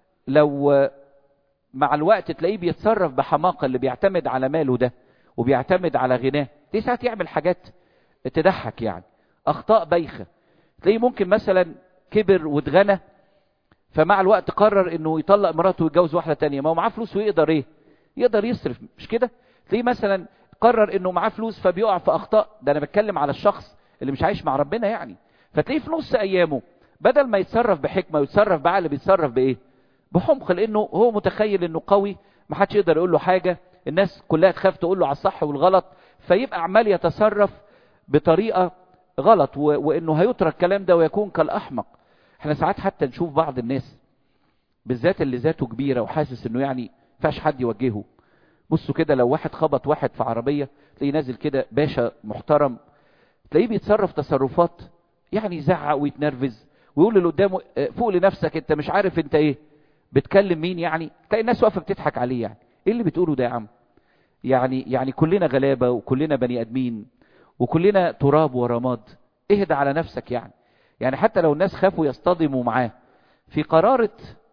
لو مع الوقت تلاقيه بيتصرف بحماقه اللي بيعتمد على ماله ده وبيعتمد على غناه دي ساعات يعمل حاجات تضحك يعني اخطاء بايخه تلاقيه ممكن مثلا كبر واتغنى فمع الوقت قرر انه يطلق مراته ويتجوز واحده تانية ما هو معاه فلوس ويقدر ايه يقدر يصرف مش كده تلاقيه مثلا قرر انه معاه فلوس فبيقع في اخطاء ده انا بتكلم على الشخص اللي مش عايش مع ربنا يعني فتلاقيه في نص ايامه بدل ما يتصرف بحكمه ويتصرف بعقل بيتصرف بايه بحمق لانه هو متخيل انه قوي ما حدش يقدر يقول له حاجه الناس كلها تخاف تقول له على الصح والغلط فيبقى عمال يتصرف بطريقه غلط و... وانه هيترك الكلام ده ويكون كالاحمق احنا ساعات حتى نشوف بعض الناس بالذات اللي ذاته كبيره وحاسس انه يعني فاش حد يوجهه بصوا كده لو واحد خبط واحد في عربيه تلاقيه نازل كده باشا محترم تلاقيه بيتصرف تصرفات يعني يزعق ويتنرفز ويقول اللي قدامه فوق لنفسك انت مش عارف انت ايه بتكلم مين يعني تلاقي الناس واقفه بتضحك عليه يعني ايه اللي بتقوله ده يا عم يعني يعني كلنا غلابه وكلنا بني ادمين وكلنا تراب ورماد اهدى على نفسك يعني يعني حتى لو الناس خافوا يصطدموا معاه في قرارة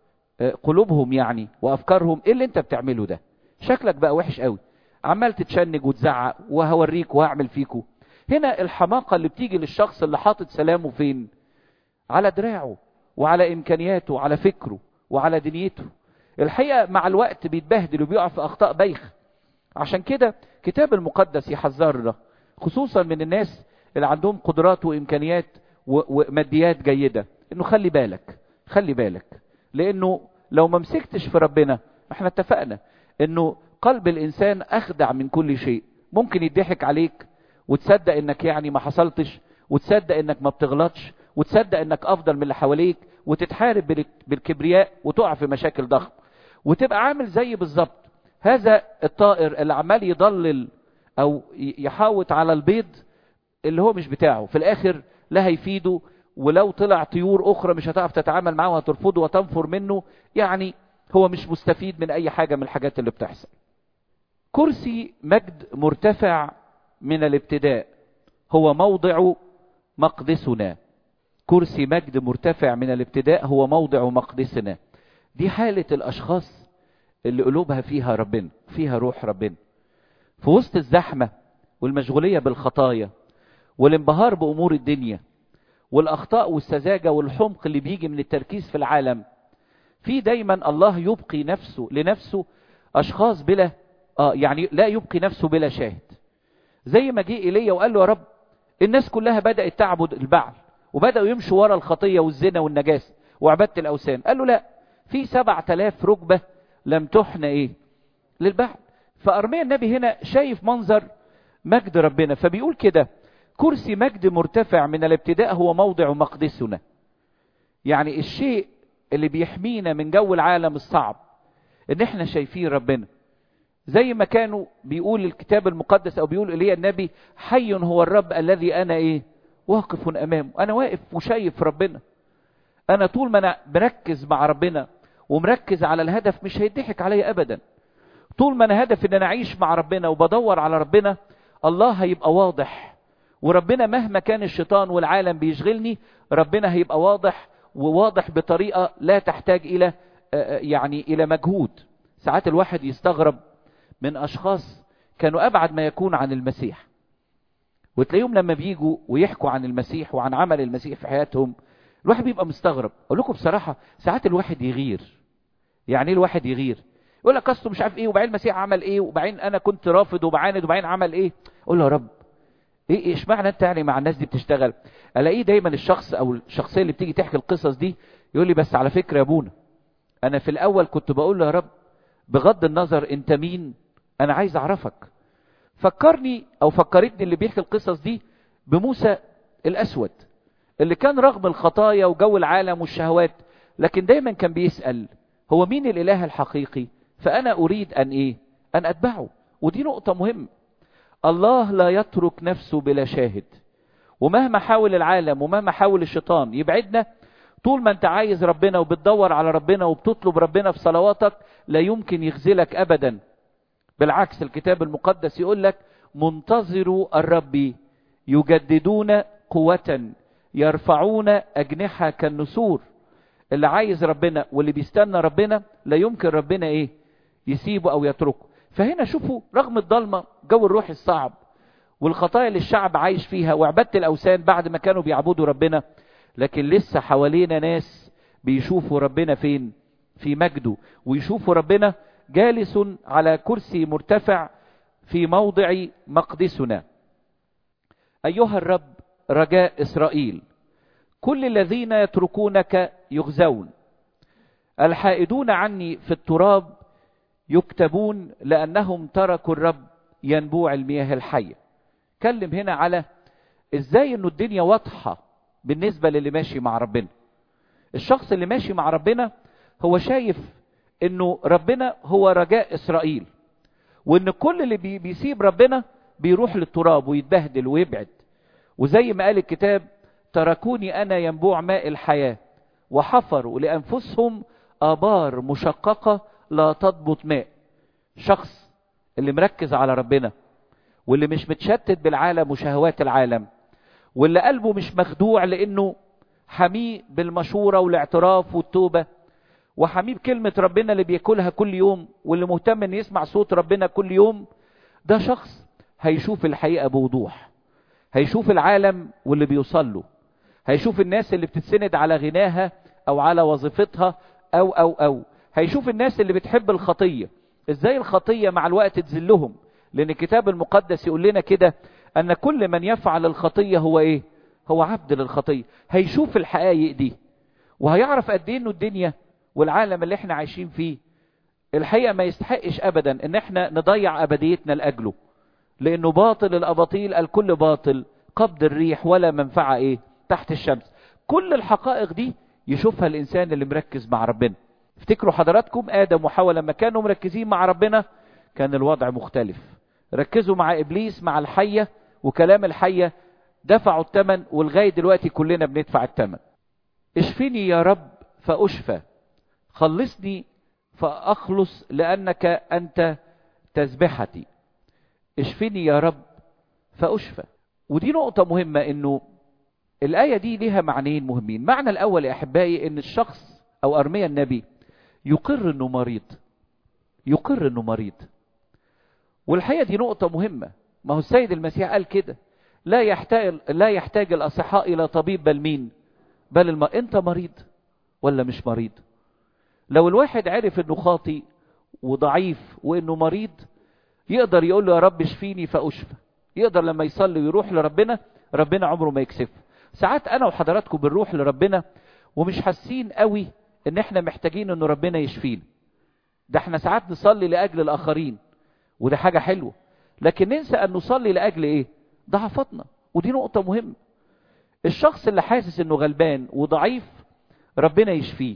قلوبهم يعني وافكارهم ايه اللي انت بتعمله ده شكلك بقى وحش قوي عمال تتشنج وتزعق وهوريك وهعمل فيكو هنا الحماقة اللي بتيجي للشخص اللي حاطط سلامه فين على دراعه وعلى امكانياته وعلى فكره وعلى دنيته الحقيقة مع الوقت بيتبهدل وبيقع في اخطاء بايخ عشان كده كتاب المقدس يحذرنا خصوصا من الناس اللي عندهم قدرات وامكانيات وماديات جيدة انه خلي بالك خلي بالك لانه لو ما مسكتش في ربنا احنا اتفقنا انه قلب الانسان اخدع من كل شيء ممكن يضحك عليك وتصدق انك يعني ما حصلتش وتصدق انك ما بتغلطش وتصدق انك افضل من اللي حواليك وتتحارب بالكبرياء وتقع في مشاكل ضخمه وتبقى عامل زي بالظبط هذا الطائر اللي عمال يضلل او يحاوط على البيض اللي هو مش بتاعه في الاخر لا هيفيده ولو طلع طيور اخرى مش هتعرف تتعامل معاه وهترفضه وتنفر منه يعني هو مش مستفيد من اي حاجه من الحاجات اللي بتحصل كرسي مجد مرتفع من الابتداء هو موضع مقدسنا كرسي مجد مرتفع من الابتداء هو موضع مقدسنا دي حالة الأشخاص اللي قلوبها فيها ربنا فيها روح ربنا في وسط الزحمة والمشغولية بالخطايا والانبهار بأمور الدنيا والأخطاء والسذاجة والحمق اللي بيجي من التركيز في العالم في دايما الله يبقي نفسه لنفسه أشخاص بلا آه يعني لا يبقي نفسه بلا شاهد زي ما جه إيليا وقال له يا رب الناس كلها بدأت تعبد البعل وبدأوا يمشوا ورا الخطية والزنا والنجاسة وعبادة الأوثان قال له لا في سبعة آلاف ركبة لم تحن إيه للبعل فأرميا النبي هنا شايف منظر مجد ربنا فبيقول كده كرسي مجد مرتفع من الابتداء هو موضع مقدسنا يعني الشيء اللي بيحمينا من جو العالم الصعب ان احنا شايفين ربنا زي ما كانوا بيقول الكتاب المقدس او بيقول ايليا النبي حي هو الرب الذي انا ايه واقف امامه انا واقف وشايف ربنا انا طول ما انا مركز مع ربنا ومركز على الهدف مش هيضحك عليا ابدا طول ما انا هدف ان انا اعيش مع ربنا وبدور على ربنا الله هيبقى واضح وربنا مهما كان الشيطان والعالم بيشغلني ربنا هيبقى واضح وواضح بطريقة لا تحتاج الى يعني الى مجهود ساعات الواحد يستغرب من اشخاص كانوا ابعد ما يكون عن المسيح وتلاقيهم لما بيجوا ويحكوا عن المسيح وعن عمل المسيح في حياتهم الواحد بيبقى مستغرب اقول لكم بصراحة ساعات الواحد يغير يعني ايه الواحد يغير يقول لك اصله مش عارف ايه وبعدين المسيح عمل ايه وبعدين انا كنت رافض وبعاند وبعدين عمل ايه اقول له يا رب ايه ايش معنى انت يعني مع الناس دي بتشتغل الاقيه دايما الشخص او الشخصيه اللي بتيجي تحكي القصص دي يقول لي بس على فكره يا ابونا انا في الاول كنت بقول له يا رب بغض النظر انت مين انا عايز اعرفك فكرني او فكرتني اللي بيحكي القصص دي بموسى الاسود اللي كان رغم الخطايا وجو العالم والشهوات لكن دايما كان بيسال هو مين الاله الحقيقي فانا اريد ان ايه ان اتبعه ودي نقطه مهمه الله لا يترك نفسه بلا شاهد ومهما حاول العالم ومهما حاول الشيطان يبعدنا طول ما انت عايز ربنا وبتدور على ربنا وبتطلب ربنا في صلواتك لا يمكن يخذلك ابدا بالعكس الكتاب المقدس يقول لك منتظروا الرب يجددون قوة يرفعون أجنحة كالنسور اللي عايز ربنا واللي بيستنى ربنا لا يمكن ربنا ايه يسيبه او يتركه فهنا شوفوا رغم الضلمة جو الروح الصعب والخطايا اللي الشعب عايش فيها وعبادة الأوثان بعد ما كانوا بيعبدوا ربنا لكن لسه حوالينا ناس بيشوفوا ربنا فين في مجده ويشوفوا ربنا جالس على كرسي مرتفع في موضع مقدسنا أيها الرب رجاء إسرائيل كل الذين يتركونك يغزون الحائدون عني في التراب يكتبون لأنهم تركوا الرب ينبوع المياه الحية كلم هنا على ازاي انه الدنيا واضحة بالنسبة للي ماشي مع ربنا الشخص اللي ماشي مع ربنا هو شايف انه ربنا هو رجاء اسرائيل وان كل اللي بي بيسيب ربنا بيروح للتراب ويتبهدل ويبعد وزي ما قال الكتاب تركوني انا ينبوع ماء الحياة وحفروا لانفسهم ابار مشققة لا تضبط ماء شخص اللي مركز على ربنا واللي مش متشتت بالعالم وشهوات العالم واللي قلبه مش مخدوع لانه حميه بالمشورة والاعتراف والتوبة وحميه بكلمة ربنا اللي بياكلها كل يوم واللي مهتم ان يسمع صوت ربنا كل يوم ده شخص هيشوف الحقيقة بوضوح هيشوف العالم واللي بيوصل له هيشوف الناس اللي بتتسند على غناها او على وظيفتها او او او هيشوف الناس اللي بتحب الخطية ازاي الخطية مع الوقت تذلهم لان الكتاب المقدس يقول لنا كده ان كل من يفعل الخطية هو ايه هو عبد للخطية هيشوف الحقائق دي وهيعرف قد ايه انه الدنيا والعالم اللي احنا عايشين فيه الحقيقة ما يستحقش ابدا ان احنا نضيع ابديتنا لاجله لانه باطل الاباطيل الكل باطل قبض الريح ولا منفعة ايه تحت الشمس كل الحقائق دي يشوفها الانسان اللي مركز مع ربنا افتكروا حضراتكم ادم وحواء لما كانوا مركزين مع ربنا كان الوضع مختلف ركزوا مع ابليس مع الحية وكلام الحية دفعوا الثمن ولغاية دلوقتي كلنا بندفع الثمن اشفني يا رب فاشفى خلصني فاخلص لانك انت تسبحتي اشفني يا رب فاشفى ودي نقطة مهمة انه الآية دي ليها معنيين مهمين معنى الأول يا أحبائي ان الشخص أو أرميا النبي يقر انه مريض يقر انه مريض والحقيقة دي نقطة مهمة ما هو السيد المسيح قال كده لا يحتاج لا يحتاج الأصحاء إلى طبيب بل مين بل الم... أنت مريض ولا مش مريض لو الواحد عرف انه خاطي وضعيف وانه مريض يقدر يقول له يا رب اشفيني فاشفى يقدر لما يصلي ويروح لربنا ربنا عمره ما يكسفه ساعات انا وحضراتكم بنروح لربنا ومش حاسين قوي ان احنا محتاجين انه ربنا يشفينا ده احنا ساعات نصلي لاجل الاخرين وده حاجة حلوة لكن ننسى ان نصلي لاجل ايه ضعفتنا ودي نقطة مهمة الشخص اللي حاسس انه غلبان وضعيف ربنا يشفيه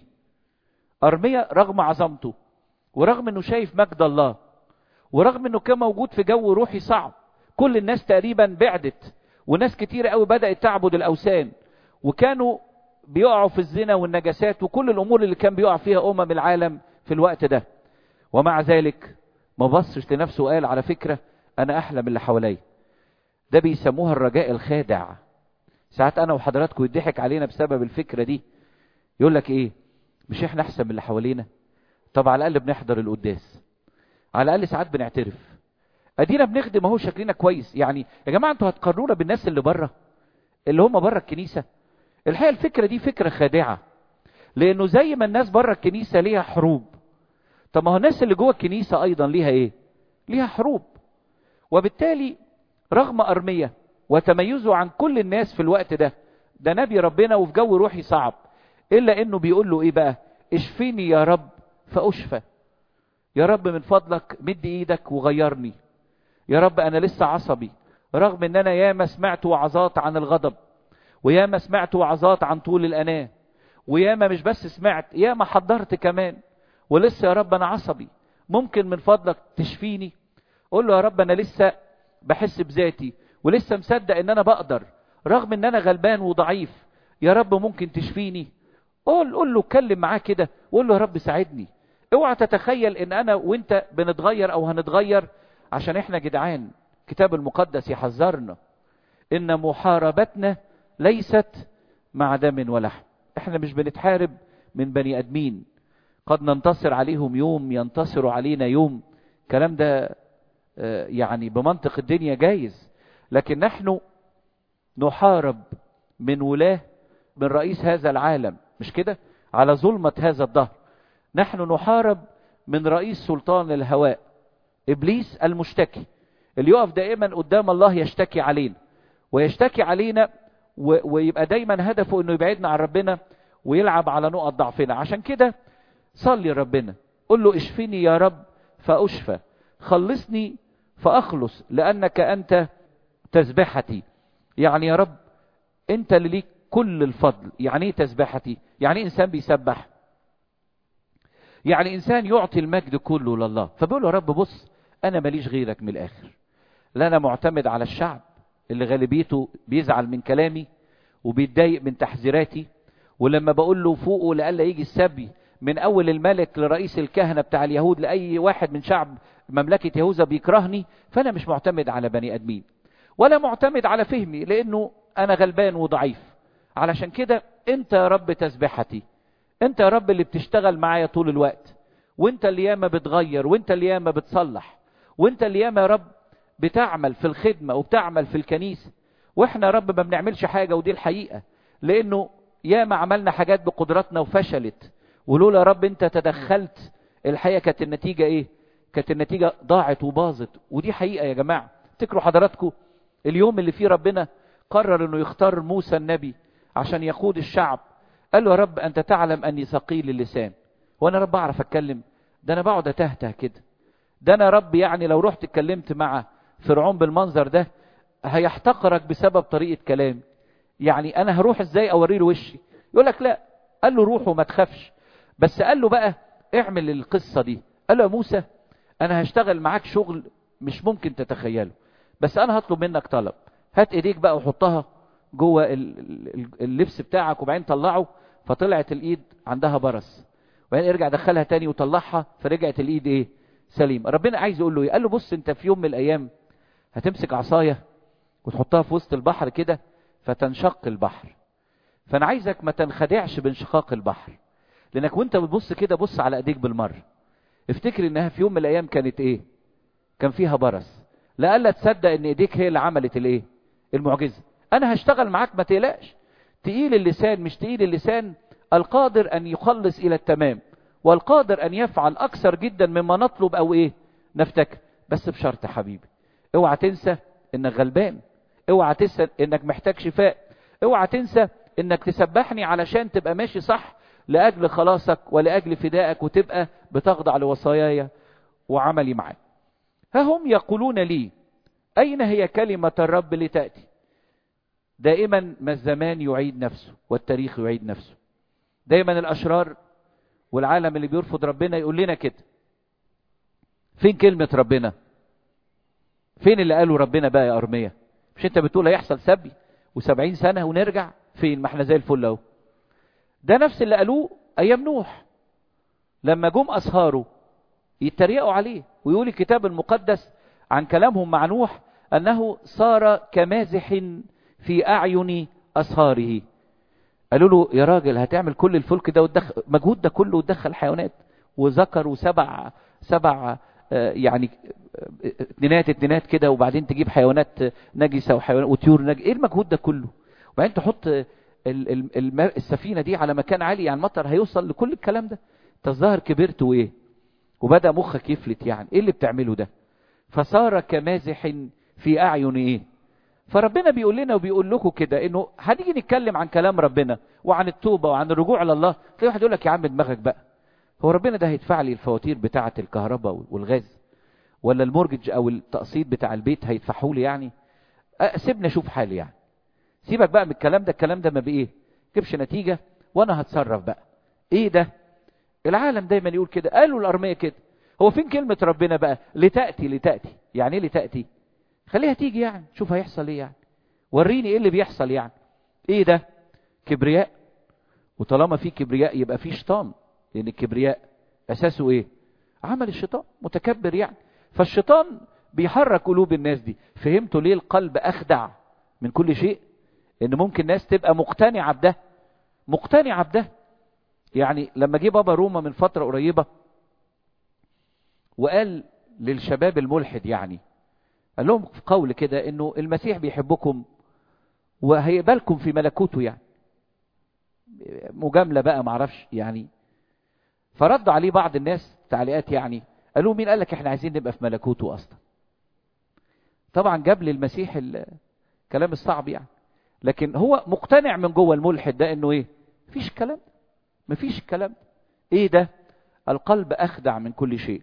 ارميا رغم عظمته ورغم انه شايف مجد الله ورغم انه كان موجود في جو روحي صعب كل الناس تقريبا بعدت وناس كتير قوي بدأت تعبد الاوثان وكانوا بيقعوا في الزنا والنجاسات وكل الامور اللي كان بيقع فيها امم العالم في الوقت ده ومع ذلك ما بصش لنفسه وقال على فكرة انا احلى من اللي حواليا ده بيسموها الرجاء الخادع ساعات انا وحضراتكم يضحك علينا بسبب الفكرة دي يقول لك ايه مش احنا احسن من اللي حوالينا طب على الاقل بنحضر القداس على الاقل ساعات بنعترف ادينا بنخدم اهو شكلنا كويس يعني يا جماعه انتوا هتقارنونا بالناس اللي بره اللي هم بره الكنيسه الحقيقه الفكره دي فكره خادعه لانه زي ما الناس بره الكنيسه ليها حروب طب ما هو الناس اللي جوه الكنيسه ايضا ليها ايه ليها حروب وبالتالي رغم ارميه وتميزه عن كل الناس في الوقت ده ده نبي ربنا وفي جو روحي صعب الا انه بيقول له ايه بقى اشفيني يا رب فاشفى يا رب من فضلك مد ايدك وغيرني يا رب انا لسه عصبي رغم ان انا ياما سمعت وعظات عن الغضب وياما سمعت وعظات عن طول الاناه وياما مش بس سمعت ياما حضرت كمان ولسه يا رب انا عصبي ممكن من فضلك تشفيني قول له يا رب انا لسه بحس بذاتي ولسه مصدق ان انا بقدر رغم ان انا غلبان وضعيف يا رب ممكن تشفيني قول قول له اتكلم معاه كده وقول له يا رب ساعدني اوعى تتخيل ان انا وانت بنتغير او هنتغير عشان احنا جدعان كتاب المقدس يحذرنا ان محاربتنا ليست مع دم ولحم احنا مش بنتحارب من بني ادمين قد ننتصر عليهم يوم ينتصروا علينا يوم الكلام ده يعني بمنطق الدنيا جايز لكن نحن نحارب من ولاه من رئيس هذا العالم مش كده على ظلمة هذا الدهر نحن نحارب من رئيس سلطان الهواء ابليس المشتكي اللي يقف دائما قدام الله يشتكي علينا ويشتكي علينا ويبقى دايما هدفه انه يبعدنا عن ربنا ويلعب على نقط ضعفنا عشان كده صلي ربنا قل له اشفني يا رب فاشفى خلصني فاخلص لانك انت تسبحتي يعني يا رب انت اللي ليك كل الفضل يعني ايه تسبحتي يعني ايه انسان بيسبح يعني انسان يعطي المجد كله لله فبيقول يا رب بص انا ماليش غيرك من الاخر لا انا معتمد على الشعب اللي غالبيته بيزعل من كلامي وبيتضايق من تحذيراتي ولما بقول له فوقه لألا يجي السبي من اول الملك لرئيس الكهنة بتاع اليهود لأي واحد من شعب مملكة يهوذا بيكرهني فانا مش معتمد على بني ادمين ولا معتمد على فهمي لانه انا غلبان وضعيف علشان كده انت يا رب تسبحتي انت يا رب اللي بتشتغل معايا طول الوقت وانت اللي ياما بتغير وانت اللي ياما بتصلح وانت اللي ياما يا رب بتعمل في الخدمة وبتعمل في الكنيسة واحنا يا رب ما بنعملش حاجة ودي الحقيقة لانه ياما عملنا حاجات بقدراتنا وفشلت ولولا يا رب انت تدخلت الحقيقة كانت النتيجة ايه كانت النتيجة ضاعت وباظت ودي حقيقة يا جماعة تكروا حضراتكم اليوم اللي فيه ربنا قرر انه يختار موسى النبي عشان يقود الشعب قال له يا رب انت تعلم اني ثقيل اللسان وانا رب اعرف اتكلم ده انا بقعد اتهته كده ده انا رب يعني لو رحت اتكلمت مع فرعون بالمنظر ده هيحتقرك بسبب طريقة كلامي يعني انا هروح ازاي اوري له وشي يقول لك لا قال له روح وما تخافش بس قال له بقى اعمل القصة دي قال له يا موسى انا هشتغل معاك شغل مش ممكن تتخيله بس انا هطلب منك طلب هات ايديك بقى وحطها جوه اللبس بتاعك وبعدين طلعه فطلعت الايد عندها برص وبعدين ارجع دخلها تاني وطلعها فرجعت الايد ايه سليم ربنا عايز يقول له ايه قال له بص انت في يوم من الايام هتمسك عصايه وتحطها في وسط البحر كده فتنشق البحر فانا عايزك ما تنخدعش بانشقاق البحر لانك وانت بتبص كده بص على ايديك بالمره افتكر انها في يوم من الايام كانت ايه كان فيها برص لألا تصدق ان ايديك هي اللي عملت الايه المعجزه انا هشتغل معاك ما تقلقش تقيل اللسان مش تقيل اللسان القادر ان يخلص الى التمام والقادر ان يفعل اكثر جدا مما نطلب او ايه نفتكر بس بشرط حبيبي اوعى تنسى انك غلبان اوعى تنسى انك محتاج شفاء اوعى تنسى انك تسبحني علشان تبقى ماشي صح لاجل خلاصك ولاجل فدائك وتبقى بتخضع لوصاياي وعملي معاك ها هم يقولون لي اين هي كلمة الرب لتأتي دائما ما الزمان يعيد نفسه والتاريخ يعيد نفسه دايما الاشرار والعالم اللي بيرفض ربنا يقول لنا كده فين كلمة ربنا فين اللي قاله ربنا بقى يا أرمية مش انت بتقول هيحصل سبي وسبعين سنة ونرجع فين ما احنا زي الفل اهو ده نفس اللي قالوه ايام نوح لما جم اصهاره يتريقوا عليه ويقول الكتاب المقدس عن كلامهم مع نوح انه صار كمازح في اعين اصهاره قالوا له يا راجل هتعمل كل الفلك ده وتدخل مجهود ده كله وتدخل حيوانات وذكر وسبع سبع يعني اتنينات اتنينات كده وبعدين تجيب حيوانات نجسة وحيوانات وطيور نج... ايه المجهود ده كله وبعدين تحط ال... ال... السفينة دي على مكان عالي يعني المطر هيوصل لكل الكلام ده انت الظاهر كبرت وايه وبدأ مخك يفلت يعني ايه اللي بتعمله ده فصار كمازح في اعين ايه فربنا بيقول لنا وبيقول لكم كده انه هنيجي نتكلم عن كلام ربنا وعن التوبة وعن الرجوع لله تلاقي واحد يقول لك يا عم دماغك بقى هو ربنا ده هيدفع لي الفواتير بتاعة الكهرباء والغاز ولا المورجج او التقسيط بتاع البيت هيدفعوا لي يعني سيبني اشوف حالي يعني سيبك بقى من الكلام ده الكلام ده ما بايه جيبش نتيجة وانا هتصرف بقى ايه ده العالم دايما يقول كده قالوا الارمية كده هو فين كلمة ربنا بقى لتأتي لتأتي يعني ايه لتأتي خليها تيجي يعني شوف هيحصل ايه يعني وريني ايه اللي بيحصل يعني ايه ده كبرياء وطالما في كبرياء يبقى في شيطان لان الكبرياء اساسه ايه عمل الشيطان متكبر يعني فالشيطان بيحرك قلوب الناس دي فهمتوا ليه القلب اخدع من كل شيء ان ممكن ناس تبقى مقتنعة بده مقتنعة بده يعني لما جه بابا روما من فترة قريبة وقال للشباب الملحد يعني قال لهم في قول كده انه المسيح بيحبكم وهيقبلكم في ملكوته يعني مجاملة بقى معرفش يعني فرد عليه بعض الناس تعليقات يعني قالوا مين قال لك احنا عايزين نبقى في ملكوته اصلا طبعا جاب للمسيح الكلام الصعب يعني لكن هو مقتنع من جوه الملحد ده انه ايه مفيش الكلام مفيش الكلام ايه ده القلب اخدع من كل شيء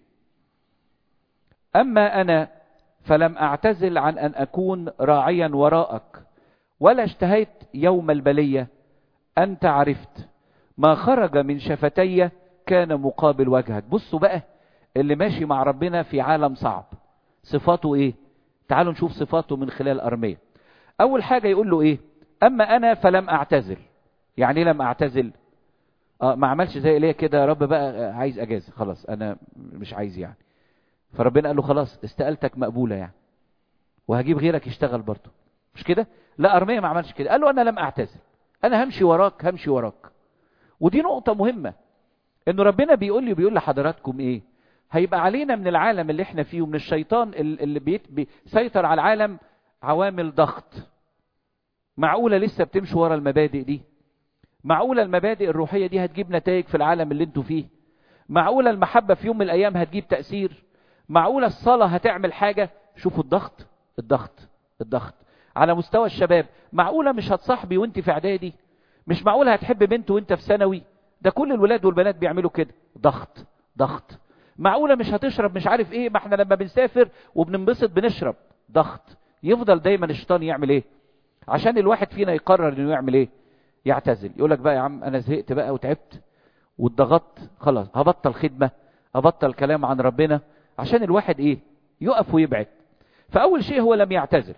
اما انا فلم اعتزل عن ان اكون راعيا وراءك ولا اشتهيت يوم البلية انت عرفت ما خرج من شفتي كان مقابل وجهك بصوا بقى اللي ماشي مع ربنا في عالم صعب صفاته ايه تعالوا نشوف صفاته من خلال ارمية اول حاجة يقول له ايه اما انا فلم اعتزل يعني لم اعتزل اه ما عملش زي ايليا كده يا رب بقى عايز اجازة خلاص انا مش عايز يعني فربنا قال له خلاص استقالتك مقبولة يعني وهجيب غيرك يشتغل برضه مش كده لا ارمية ما عملش كده قال له انا لم اعتزل انا همشي وراك همشي وراك ودي نقطة مهمة انه ربنا بيقول لي بيقول لحضراتكم ايه هيبقى علينا من العالم اللي احنا فيه ومن الشيطان اللي بيت بيسيطر على العالم عوامل ضغط معقولة لسه بتمشي ورا المبادئ دي معقولة المبادئ الروحية دي هتجيب نتائج في العالم اللي انتوا فيه معقولة المحبة في يوم من الايام هتجيب تأثير معقولة الصلاة هتعمل حاجة شوفوا الضغط الضغط الضغط على مستوى الشباب معقولة مش هتصاحبي وانت في اعدادي مش معقولة هتحب بنت وانت في ثانوي ده كل الولاد والبنات بيعملوا كده ضغط ضغط معقولة مش هتشرب مش عارف ايه ما احنا لما بنسافر وبننبسط بنشرب ضغط يفضل دايما الشيطان يعمل ايه عشان الواحد فينا يقرر انه يعمل ايه يعتزل يقول لك بقى يا عم انا زهقت بقى وتعبت واتضغطت خلاص هبطل خدمة هبطل كلام عن ربنا عشان الواحد ايه يقف ويبعد فاول شيء هو لم يعتزل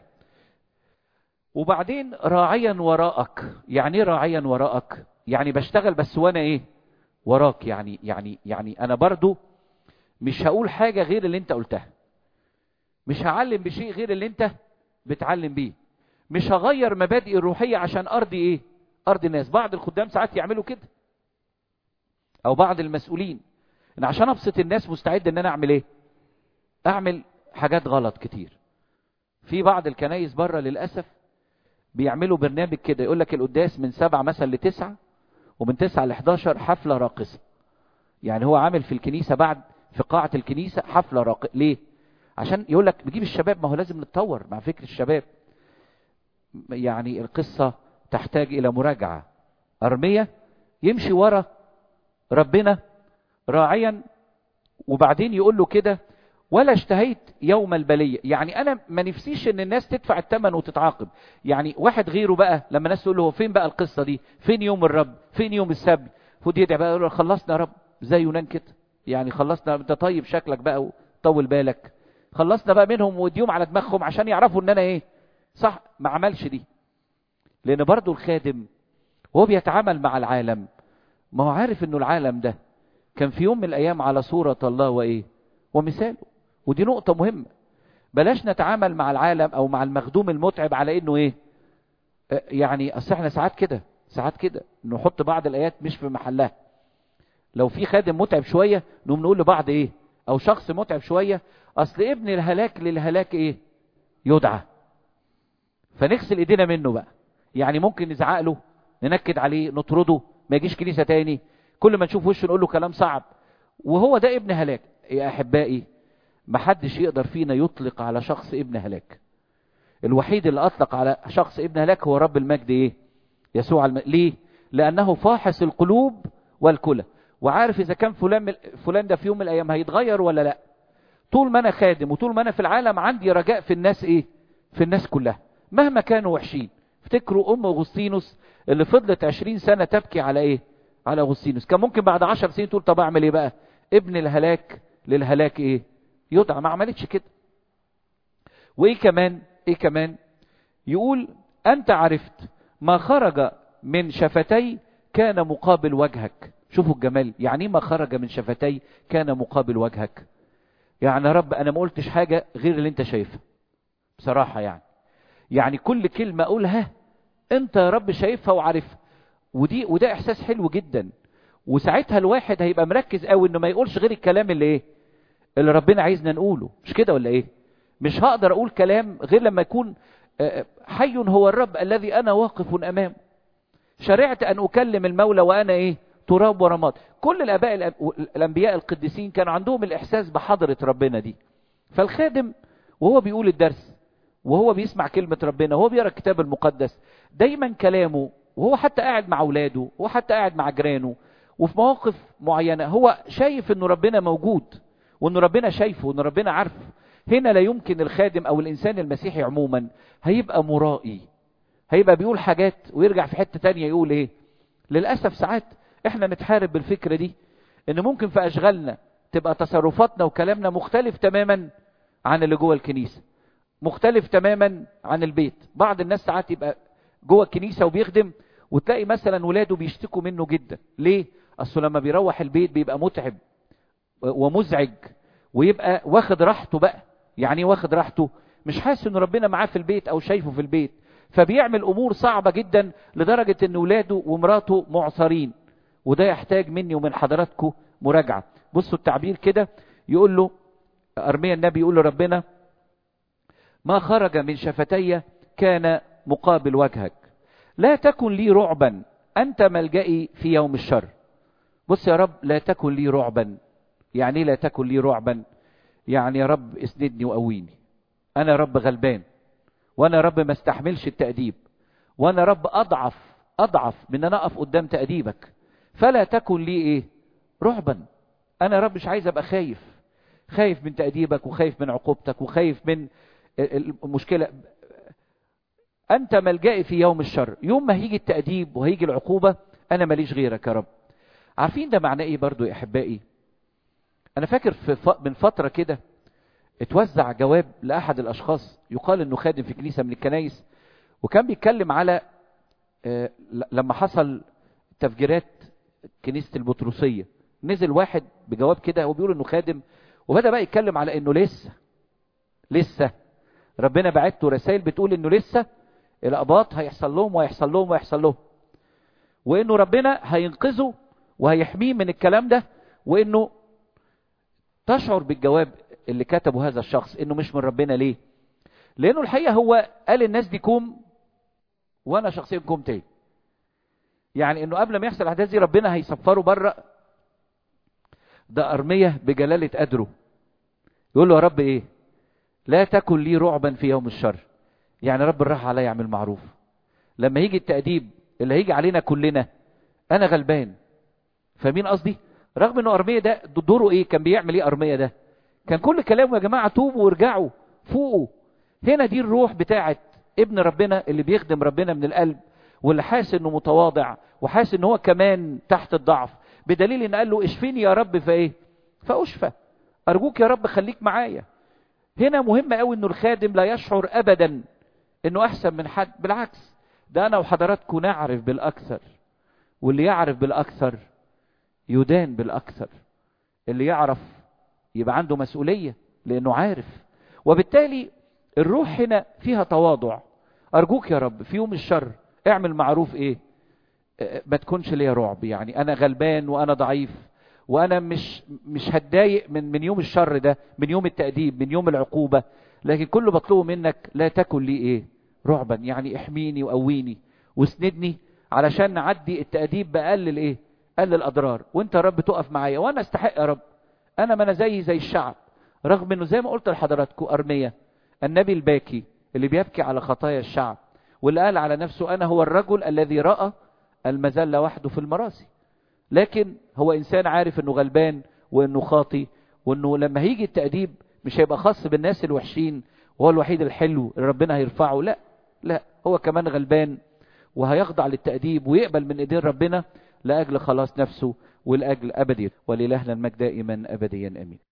وبعدين راعيا وراءك يعني ايه راعيا وراءك يعني بشتغل بس وانا ايه وراك يعني يعني يعني انا برضو مش هقول حاجة غير اللي انت قلتها مش هعلم بشيء غير اللي انت بتعلم بيه مش هغير مبادئ الروحية عشان ارضي ايه ارضي الناس بعض الخدام ساعات يعملوا كده او بعض المسؤولين ان عشان ابسط الناس مستعد ان انا اعمل ايه اعمل حاجات غلط كتير في بعض الكنايس بره للاسف بيعملوا برنامج كده يقول لك القداس من سبعة مثلا لتسعة ومن تسعة ل 11 حفلة راقصة يعني هو عامل في الكنيسة بعد في قاعة الكنيسة حفلة راقصة ليه عشان يقول لك بجيب الشباب ما هو لازم نتطور مع فكر الشباب يعني القصة تحتاج إلى مراجعة أرمية يمشي ورا ربنا راعيا وبعدين يقول له كده ولا اشتهيت يوم البلية يعني انا ما نفسيش ان الناس تدفع الثمن وتتعاقب يعني واحد غيره بقى لما الناس تقول له فين بقى القصة دي فين يوم الرب فين يوم السبت خد يدعي بقى يقول له خلصنا يا رب زي يونان كده يعني خلصنا انت طيب شكلك بقى وطول بالك خلصنا بقى منهم وديهم على دماغهم عشان يعرفوا ان انا ايه صح ما عملش دي لان برضو الخادم وهو بيتعامل مع العالم ما هو عارف انه العالم ده كان في يوم من الايام على صورة الله وايه ومثاله ودي نقطة مهمة بلاش نتعامل مع العالم او مع المخدوم المتعب على انه ايه آه يعني اصل احنا ساعات كده ساعات كده نحط بعض الايات مش في محلها لو في خادم متعب شوية نقوم نقول لبعض ايه او شخص متعب شوية اصل ابن الهلاك للهلاك ايه يدعى فنغسل ايدينا منه بقى يعني ممكن نزعق له ننكد عليه نطرده ما يجيش كنيسة تاني كل ما نشوف وشه نقول له كلام صعب وهو ده ابن هلاك يا احبائي ما حدش يقدر فينا يطلق على شخص ابن هلاك الوحيد اللي اطلق على شخص ابن هلاك هو رب المجد ايه يسوع الم... ليه لانه فاحص القلوب والكلى وعارف اذا كان فلان فلان ده في يوم من الايام هيتغير ولا لا طول ما انا خادم وطول ما انا في العالم عندي رجاء في الناس ايه في الناس كلها مهما كانوا وحشين افتكروا ام اغسطينوس اللي فضلت عشرين سنة تبكي على ايه على اغسطينوس كان ممكن بعد عشر سنين تقول طب اعمل ايه بقى ابن الهلاك للهلاك ايه يدعى ما عملتش كده وايه كمان ايه كمان يقول انت عرفت ما خرج من شفتي كان مقابل وجهك شوفوا الجمال يعني ما خرج من شفتي كان مقابل وجهك يعني يا رب انا ما قلتش حاجة غير اللي انت شايفها بصراحة يعني يعني كل كلمة اقولها انت يا رب شايفها وعارفها ودي وده احساس حلو جدا وساعتها الواحد هيبقى مركز قوي انه ما يقولش غير الكلام اللي ايه اللي ربنا عايزنا نقوله مش كده ولا ايه مش هقدر اقول كلام غير لما يكون حي هو الرب الذي انا واقف امامه شرعت ان اكلم المولى وانا ايه تراب ورماد كل الاباء الانبياء القديسين كانوا عندهم الاحساس بحضرة ربنا دي فالخادم وهو بيقول الدرس وهو بيسمع كلمة ربنا وهو بيقرا الكتاب المقدس دايما كلامه وهو حتى قاعد مع اولاده وهو حتى قاعد مع جيرانه وفي مواقف معينة هو شايف انه ربنا موجود وان ربنا شايفه وان ربنا عارفه هنا لا يمكن الخادم او الانسان المسيحي عموما هيبقى مرائي هيبقى بيقول حاجات ويرجع في حتة تانية يقول ايه للأسف ساعات احنا نتحارب بالفكرة دي ان ممكن في اشغالنا تبقى تصرفاتنا وكلامنا مختلف تماما عن اللي جوه الكنيسة مختلف تماما عن البيت بعض الناس ساعات يبقى جوه الكنيسة وبيخدم وتلاقي مثلا ولاده بيشتكوا منه جدا ليه اصله لما بيروح البيت بيبقى متعب ومزعج ويبقى واخد راحته بقى يعني واخد راحته مش حاسس ان ربنا معاه في البيت او شايفه في البيت فبيعمل امور صعبة جدا لدرجة ان ولاده ومراته معصرين وده يحتاج مني ومن حضراتكم مراجعة بصوا التعبير كده يقول له ارميا النبي يقول له ربنا ما خرج من شفتي كان مقابل وجهك لا تكن لي رعبا انت ملجئي في يوم الشر بص يا رب لا تكن لي رعبا يعني لا تكن لي رعبا يعني يا رب اسندني وقويني انا يا رب غلبان وانا يا رب ما استحملش التأديب وانا يا رب اضعف اضعف من ان انا اقف قدام تأديبك فلا تكن لي ايه رعبا انا يا رب مش عايز ابقى خايف خايف من تأديبك وخايف من عقوبتك وخايف من المشكلة انت ملجئي في يوم الشر يوم ما هيجي التأديب وهيجي العقوبة انا ماليش غيرك يا رب عارفين ده معناه ايه برضو يا احبائي انا فاكر في ف... من فترة كده اتوزع جواب لاحد الاشخاص يقال انه خادم في كنيسة من الكنايس وكان بيتكلم على آه لما حصل تفجيرات كنيسة البطرسية نزل واحد بجواب كده هو بيقول انه خادم وبدأ بقى يتكلم على انه لسه لسه ربنا بعته رسائل بتقول انه لسه الاباط هيحصل لهم وهيحصل لهم وهيحصل لهم وانه ربنا هينقذه وهيحميه من الكلام ده وانه تشعر بالجواب اللي كتبه هذا الشخص انه مش من ربنا ليه لانه الحقيقه هو قال الناس دي كوم وانا شخصيا كوم تاني يعني انه قبل ما يحصل الاحداث دي ربنا هيسفره بره ده ارميه بجلاله قدره يقول له يا رب ايه لا تكن لي رعبا في يوم الشر يعني رب الراحه عليا يعمل معروف لما يجي التأديب اللي هيجي علينا كلنا انا غلبان فمين قصدي رغم انه ارميه ده دوره ايه كان بيعمل ايه ارميه ده كان كل كلامه يا جماعه توبوا وارجعوا فوقوا هنا دي الروح بتاعت ابن ربنا اللي بيخدم ربنا من القلب واللي حاسس انه متواضع وحاسس ان هو كمان تحت الضعف بدليل ان قال له اشفيني يا رب فايه فاشفى ارجوك يا رب خليك معايا هنا مهم قوي انه الخادم لا يشعر ابدا انه احسن من حد بالعكس ده انا وحضراتكم نعرف بالاكثر واللي يعرف بالاكثر يدان بالاكثر اللي يعرف يبقى عنده مسؤوليه لانه عارف وبالتالي الروح هنا فيها تواضع ارجوك يا رب في يوم الشر اعمل معروف ايه ما تكونش ليا رعب يعني انا غلبان وانا ضعيف وانا مش مش هتضايق من من يوم الشر ده من يوم التأديب من يوم العقوبة لكن كل بطلبه منك لا تكن لي ايه رعبا يعني احميني وقويني واسندني علشان نعدي التأديب بأقل ايه قل الاضرار وانت يا رب تقف معايا وانا استحق يا رب انا ما انا زي زي الشعب رغم انه زي ما قلت لحضراتكم ارميا النبي الباكي اللي بيبكي على خطايا الشعب واللي قال على نفسه انا هو الرجل الذي رأى المذلة وحده في المراسي لكن هو انسان عارف انه غلبان وانه خاطي وانه لما هيجي التأديب مش هيبقى خاص بالناس الوحشين وهو الوحيد الحلو اللي ربنا هيرفعه لا لا هو كمان غلبان وهيخضع للتأديب ويقبل من ايدين ربنا لأجل خلاص نفسه ولأجل أبدي ولإلهنا المجد دائما أبديا أمين